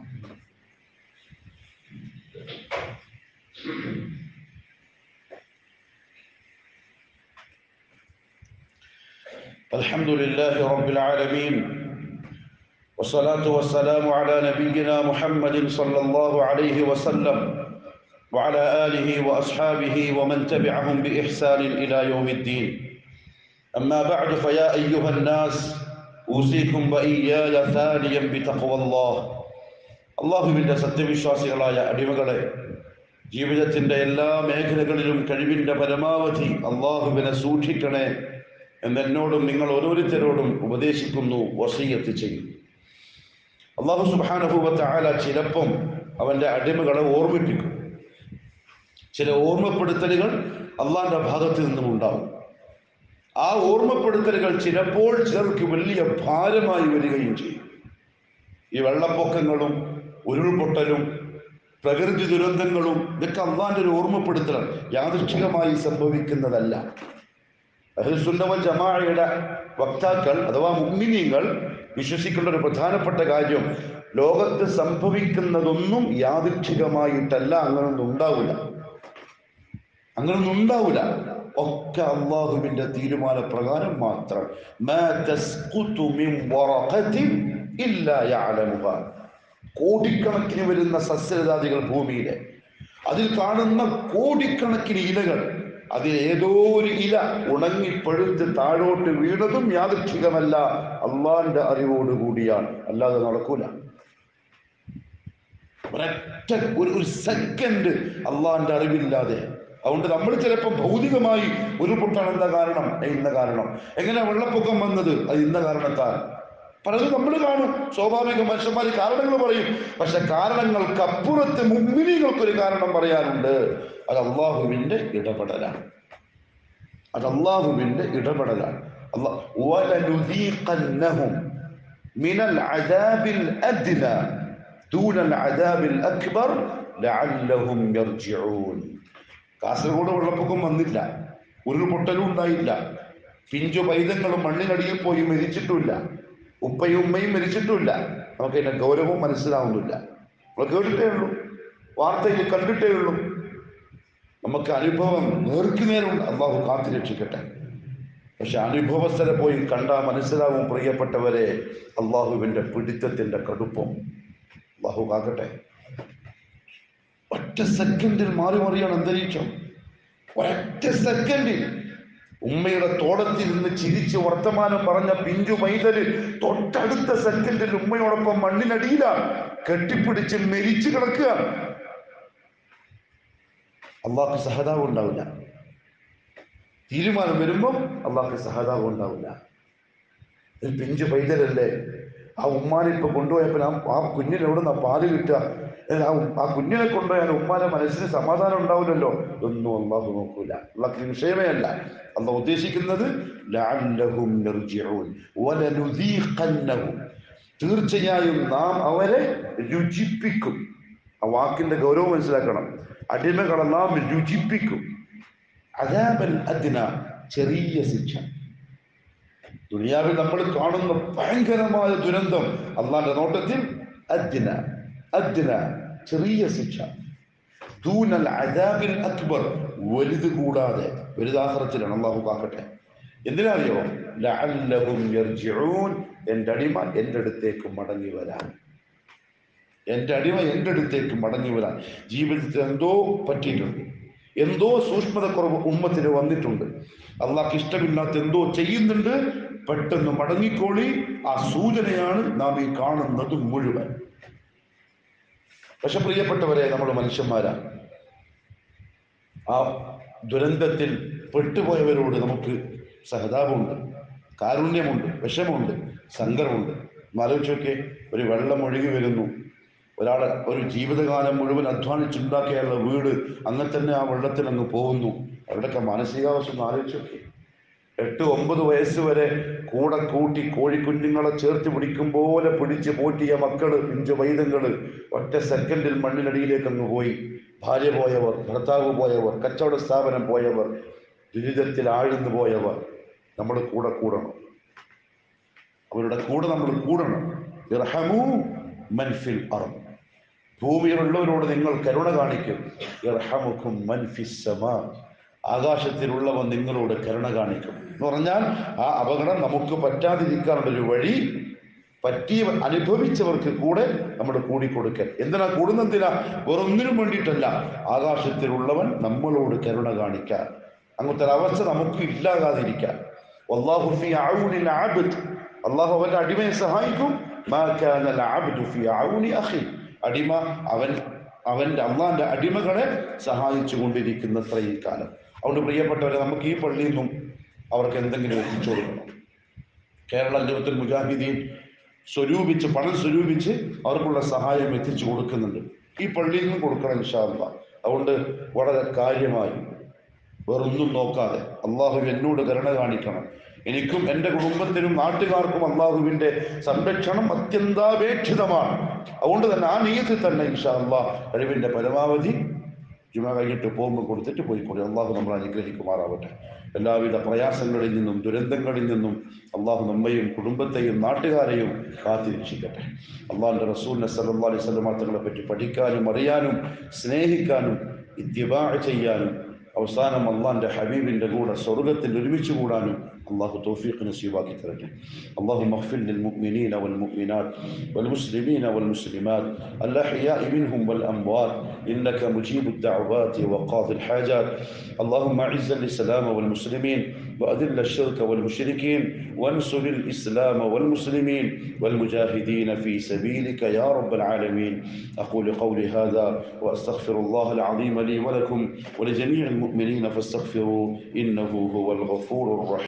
الحمد لله رب العالمين والصلاة والسلام على نبينا محمد صلى الله عليه وسلم وعلى آله وأصحابه ومن تبعهم بإحسان إلى يوم الدين أما بعد فيا أيها الناس أوصيكم وإياي ثانيا بتقوى الله അള്ളാഹുവിൻ്റെ സത്യവിശ്വാസികളായ അടിമകളെ ജീവിതത്തിൻ്റെ എല്ലാ മേഖലകളിലും കഴിവിൻ്റെ പരമാവധി അള്ളാഹുവിനെ സൂക്ഷിക്കണേ എന്നെന്നോടും നിങ്ങൾ ഓരോരുത്തരോടും ഉപദേശിക്കുന്നു വസീയത്ത് ചെയ്യും അള്ളാഹു സുബാനുഭൂവത്തെ ആല ചിലപ്പം അവൻ്റെ അടിമകളെ ഓർമ്മിപ്പിക്കും ചില ഓർമ്മപ്പെടുത്തലുകൾ അള്ളാഹിൻ്റെ ഭാഗത്ത് നിന്നും ഉണ്ടാവും ആ ഓർമ്മപ്പെടുത്തലുകൾ ചിലപ്പോൾ ചിലർക്ക് വലിയ ഭാരമായി വരികയും ചെയ്യും ഈ വെള്ളപ്പൊക്കങ്ങളും ഉരുൾപൊട്ടലും പ്രകൃതി ദുരന്തങ്ങളും ഇതൊക്കെ അള്ളാന്റെ ഒരു ഓർമ്മപ്പെടുത്തലാണ് യാദൃച്ഛികമായി സംഭവിക്കുന്നതല്ല അഹ്ലുസുന്നവൽ ജമാഅയുടെ വക്താക്കൾ അഥവാ മുഗ്മിനീങ്ങൾ വിശ്വസിക്കേണ്ട ഒരു പ്രധാനപ്പെട്ട കാര്യം ലോകത്ത് സംഭവിക്കുന്നതൊന്നും യാദൃച്ഛികമായിട്ടല്ല അങ്ങനൊന്നും ഉണ്ടാവില്ല അങ്ങനൊന്നും ഉണ്ടാവില്ല ഒക്കെ അള്ളാഹുവിന്റെ തീരുമാന പ്രകാരം മാത്രം മാ തസ്ഖുതു മിൻ വറഖത്തിൻ ഇല്ലാ യഅലമുഹാ. കോടിക്കണക്കിന് വരുന്ന സസ്യലതാദികൾ ഭൂമിയിലെ അതിൽ കാണുന്ന കോടിക്കണക്കിന് ഇലകൾ അതിൽ ഏതോ ഒരു ഇല ഉണങ്ങി പഴുത്ത് താഴോട്ട് വീണതും യാദൃച്ഛികമല്ല അള്ളാന്റെ അറിവോടുകൂടിയാണ് അല്ലാതെ നടക്കൂല ഒരൊറ്റ ഒരു ഒരു സെക്കൻഡ് അള്ളാന്റെ അറിവില്ലാതെ അതുകൊണ്ട് നമ്മൾ ചിലപ്പോൾ ഭൗതികമായി ഉരുൾപൊട്ടാൻ എന്താ കാരണം ഏ, ഇന്ന കാരണം എങ്ങനെ വെള്ളപ്പൊക്കം വന്നത് അത് ഇന്ന കാരണത്താൽ പലതും നമ്മൾ കാണും സ്വാഭാവിക മനുഷ്യന്മാർ കാരണങ്ങൾ പറയും പക്ഷെ കാരണങ്ങൾക്കപ്പുറത്ത് മുമ്മിനികൾക്കൊരു കാരണം പറയാനുണ്ട് അത് അള്ളാഹുവിന്റെ ഇടപെടലാണ് അത് അള്ളാഹുവിന്റെ ഇടപെടലാണ് അള്ളാഹ് وَلَنُذِيقَنَّهُمْ من العذاب الأدنى دون العذاب الأكبر لعلهم يرجعون കാസർഗോഡ് വെള്ളപ്പൊക്കം വന്നില്ല ഉരുൾപൊട്ടലും ഉണ്ടായില്ല പിഞ്ചു പൈതങ്ങളും മണ്ണിനടിയിൽ പോയി മരിച്ചിട്ടുമില്ല ഉപ്പയും ഉമ്മയും മരിച്ചിട്ടുമില്ല നമുക്ക് അതിന്റെ ഗൗരവം മനസ്സിലാവുന്നില്ല നമ്മൾ കേട്ടിട്ടേ ഉള്ളൂ വാർത്തയിൽ കണ്ടിട്ടേ ഉള്ളൂ നമുക്ക് അനുഭവം നേർക്ക് നേരുണ്ട് അള്ളാഹു കാത്തു രക്ഷിക്കട്ടെ പക്ഷെ അനുഭവസ്ഥരെ പോയി കണ്ടാൽ മനസ്സിലാവും പ്രിയപ്പെട്ടവരെ അള്ളാഹുവിന്റെ പിടിത്തത്തിന്റെ കടുപ്പം അള്ളാഹു കാക്കട്ടെ ഒറ്റ സെക്കൻഡിൽ മാറി മറിയാണ് അന്തരീക്ഷം ഒരൊറ്റ സെക്കൻഡിൽ ഉമ്മയുടെ തോടത്തിൽ നിന്ന് ചിരിച്ച് വർത്തമാനം പറഞ്ഞ പിഞ്ചു മൈതല് തൊട്ടടുത്ത സെക്കൻഡിൽ ഉമ്മയോടൊപ്പം മണ്ണിനടിയിലാണ് കെട്ടിപ്പിടിച്ച് മരിച്ചു കിടക്കുക അള്ളാഹ്ക്ക് സഹതാവ് ഉണ്ടാവില്ല തീരുമാനം വരുമ്പോൾ അള്ളാഹ്ക്ക് സഹതാവ് ഉണ്ടാവില്ല ഒരു പിഞ്ചു പൈതലല്ലേ ആ ഉമ്മാനെ ഇപ്പൊ കൊണ്ടുപോയപ്പോൾ ആ ആ കുഞ്ഞിന് എവിടെ നിന്നാ പാല് കിട്ടുക ഏ, ആ ഉം- ആ കുഞ്ഞിനെ കൊണ്ടുപോയാൽ ഉമ്മാനെ മനസ്സിന് സമാധാനം ഉണ്ടാവില്ലല്ലോ ഒന്നും അള്ളാഹു നോക്കൂല അള്ളാഹ് വിഷയമേ അല്ല അള്ളാഹ് ഉദ്ദേശിക്കുന്നത് ലഅല്ലഹും യർജിഊൻ വലനുദീഖന്നഹും തീർച്ചയായും നാം അവരെ രുചിപ്പിക്കും ആ വാക്കിന്റെ ഗൗരവം മനസ്സിലാക്കണം അടിമകളെ നാം രുചിപ്പിക്കും അതാബൽ അദ്ന ചെറിയ ശിക്ഷ ദുനിയാവിൽ നമ്മൾ കാണുന്ന ഭയങ്കരമായ ദുരന്തം അള്ളാന്റെ നോട്ടത്തിൽ അദ്ന അദ്ന ചെറിയ ശിക്ഷ ദൂനൽ അദാബിൽ അക്ബർ വലുത് കൂടാതെ വലുതാഹ്റത്തിലാണ് അള്ളാഹു കാക്കട്ടെ എന്തിനാ അറിയോ ലഅല്ലഹും യർജിഊൻ എൻ്റെ അടിമ എൻ്റെ അടുത്തേക്ക് മടങ്ങി വരാൻ എൻ്റെ അടിമ എൻ്റെ അടുത്തേക്ക് മടങ്ങി വരാൻ ജീവിതത്തിൽ എന്തോ പറ്റിയിട്ടുണ്ട് എന്തോ സൂക്ഷ്മതക്കുറവ് ഉമ്മത്തിന് വന്നിട്ടുണ്ട് അള്ളാഹ്ക്ക് ഇഷ്ടമില്ലാത്ത എന്തോ ചെയ്യുന്നുണ്ട് പെട്ടെന്ന് മടങ്ങിക്കോളി ആ സൂചനയാണ് നാം ഈ കാണുന്നത് മുഴുവൻ പക്ഷെ പ്രിയപ്പെട്ടവരെ നമ്മൾ മനുഷ്യന്മാരാണ് ആ ദുരന്തത്തിൽ പെട്ടുപോയവരോട് നമുക്ക് സഹതാപമുണ്ട് കാരുണ്യമുണ്ട് വിഷമുണ്ട് സങ്കടമുണ്ട് ഒന്ന് ആലോചിച്ച് നോക്കിയേ ഒരു വെള്ളം ഒഴുകി വരുന്നു ഒരാൾ ഒരു ജീവിതകാലം മുഴുവൻ അധ്വാനിച്ചുണ്ടാക്കിയുള്ള വീട് അങ്ങനെ തന്നെ ആ വെള്ളത്തിൽ അങ്ങ് പോകുന്നു അവരുടെയൊക്കെ മാനസികാവസ്ഥ ഒന്ന് ആലോചിച്ച് നോക്കി എട്ട് ഒമ്പത് വയസ്സ് വരെ കൂടെ കൂട്ടി കോഴിക്കുഞ്ഞുങ്ങളെ ചേർത്ത് പിടിക്കും പോലെ പിടിച്ച് പോറ്റിയ മക്കള് പിഞ്ചു വൈദങ്ങള് ഒറ്റ സെക്കൻഡിൽ മണ്ണിനടിയിലേക്ക് അങ്ങ് പോയി ഭാര്യ പോയവർ ഭർത്താവ് പോയവർ കച്ചവട സ്ഥാപനം പോയവർ ദുരിതത്തിൽ ആഴ്ന്നു പോയവർ നമ്മൾ കൂടെ കൂടണം അവരുടെ കൂടെ നമ്മൾ കൂടണം ഇർഹമൂ മൻ ഫിൽ അർദ് ഭൂമിയിലുള്ളവരോട് നിങ്ങൾ കരുണ കാണിക്കും ഇർഹമുക്കും മൻ ഫിസ് സമാ ആകാശത്തിലുള്ളവൻ നിങ്ങളോട് കരുണ കാണിക്കും എന്ന് പറഞ്ഞാൽ ആ അപകടം നമുക്ക് പറ്റാതിരിക്കാനുള്ള ഒരു വഴി പറ്റിയ അനുഭവിച്ചവർക്ക് കൂടെ നമ്മൾ കൂടിക്കൊടുക്കൽ എന്തിനാ കൂടുന്നെന്തിനാ വേറൊന്നിനും വേണ്ടിയിട്ടല്ല ആകാശത്തിലുള്ളവൻ നമ്മളോട് കരുണ കാണിക്കാൻ അങ്ങനത്തെ ഒരു അവസ്ഥ നമുക്ക് ഇല്ലാകാതിരിക്കാൻ വല്ലാഹു ഫി ഔനിൽ അബ്ദ് അള്ളാഹു അവന്റെ അടിമയെ സഹായിക്കും മാ കാനൽ അബ്ദു ഫി ഔനി അഖി അടിമ അവൻ അവന്റെ അള്ളാന്റെ അടിമകളെ സഹായിച്ചു കൊണ്ടിരിക്കുന്നത്ര ഈ കാലം അതുകൊണ്ട് പ്രിയപ്പെട്ടവരെ നമുക്ക് ഈ പള്ളിയിൽ നിന്നും അവർക്ക് എന്തെങ്കിലും എത്തിച്ചു കൊടുക്കണം കേരള ജനത്തിൽ മുജാഹിദീൻ സ്വരൂപിച്ച് പണം സ്വരൂപിച്ച് അവർക്കുള്ള സഹായം എത്തിച്ചു കൊടുക്കുന്നുണ്ട് ഈ പള്ളിയിൽ നിന്നും കൊടുക്കണം ഇൻഷാല്ല അതുകൊണ്ട് വളരെ കാര്യമായി വേറൊന്നും നോക്കാതെ അള്ളാഹു എന്നോട് കരുണ കാണിക്കണം എനിക്കും എൻ്റെ കുടുംബത്തിനും നാട്ടുകാർക്കും അള്ളാഹുവിൻ്റെ സംരക്ഷണം അത്യന്താപേക്ഷിതമാണ് അതുകൊണ്ട് തന്നെ ആ നീയത്തിൽ തന്നെ ഇൻഷാ അള്ളാഹ് കഴിവിൻ്റെ പരമാവധി ജുമ കഴിഞ്ഞിട്ട് പോകുമ്പോൾ കൊടുത്തിട്ട് പോയിക്കൂടി അള്ളാഹു നമ്മൾ അനുഗ്രഹിക്കുമാറാവട്ടെ എല്ലാവിധ പ്രയാസങ്ങളിൽ നിന്നും ദുരന്തങ്ങളിൽ നിന്നും അള്ളാഹു നമ്മയും കുടുംബത്തെയും നാട്ടുകാരെയും കാത്തിരക്ഷിക്കട്ടെ അള്ളാഹിൻ്റെ റസൂലിനെ സല്ലല്ലാഹു അലൈഹി വസല്ലം തങ്ങളെ പറ്റി പഠിക്കാനും അറിയാനും സ്നേഹിക്കാനും ഇത്യബാ ചെയ്യാനും അവസാനം അള്ളാന്റെ ഹബീബിന്റെ കൂടെ സ്വർഗത്തിൽ ഒരുമിച്ച് കൂടാനും അള്ളാഹു തൗഫീഖ് നസീബാക്കി തരട്ടെ اللهم اغفر للمؤمنين والمؤمنات والمسلمين والمسلمات الأحياء منهم والأموات إنك مجيب الدعوات وقاضي الحاجات اللهم أعز الإسلام والمسلمين وأذل الشرك والمشركين وانصر الإسلام والمسلمين والمجاهدين في سبيلك يا رب العالمين أقول قولي هذا وأستغفر الله العظيم لي ولكم ولجميع المؤمنين فاستغفروا إنه هو الغفور الرحيم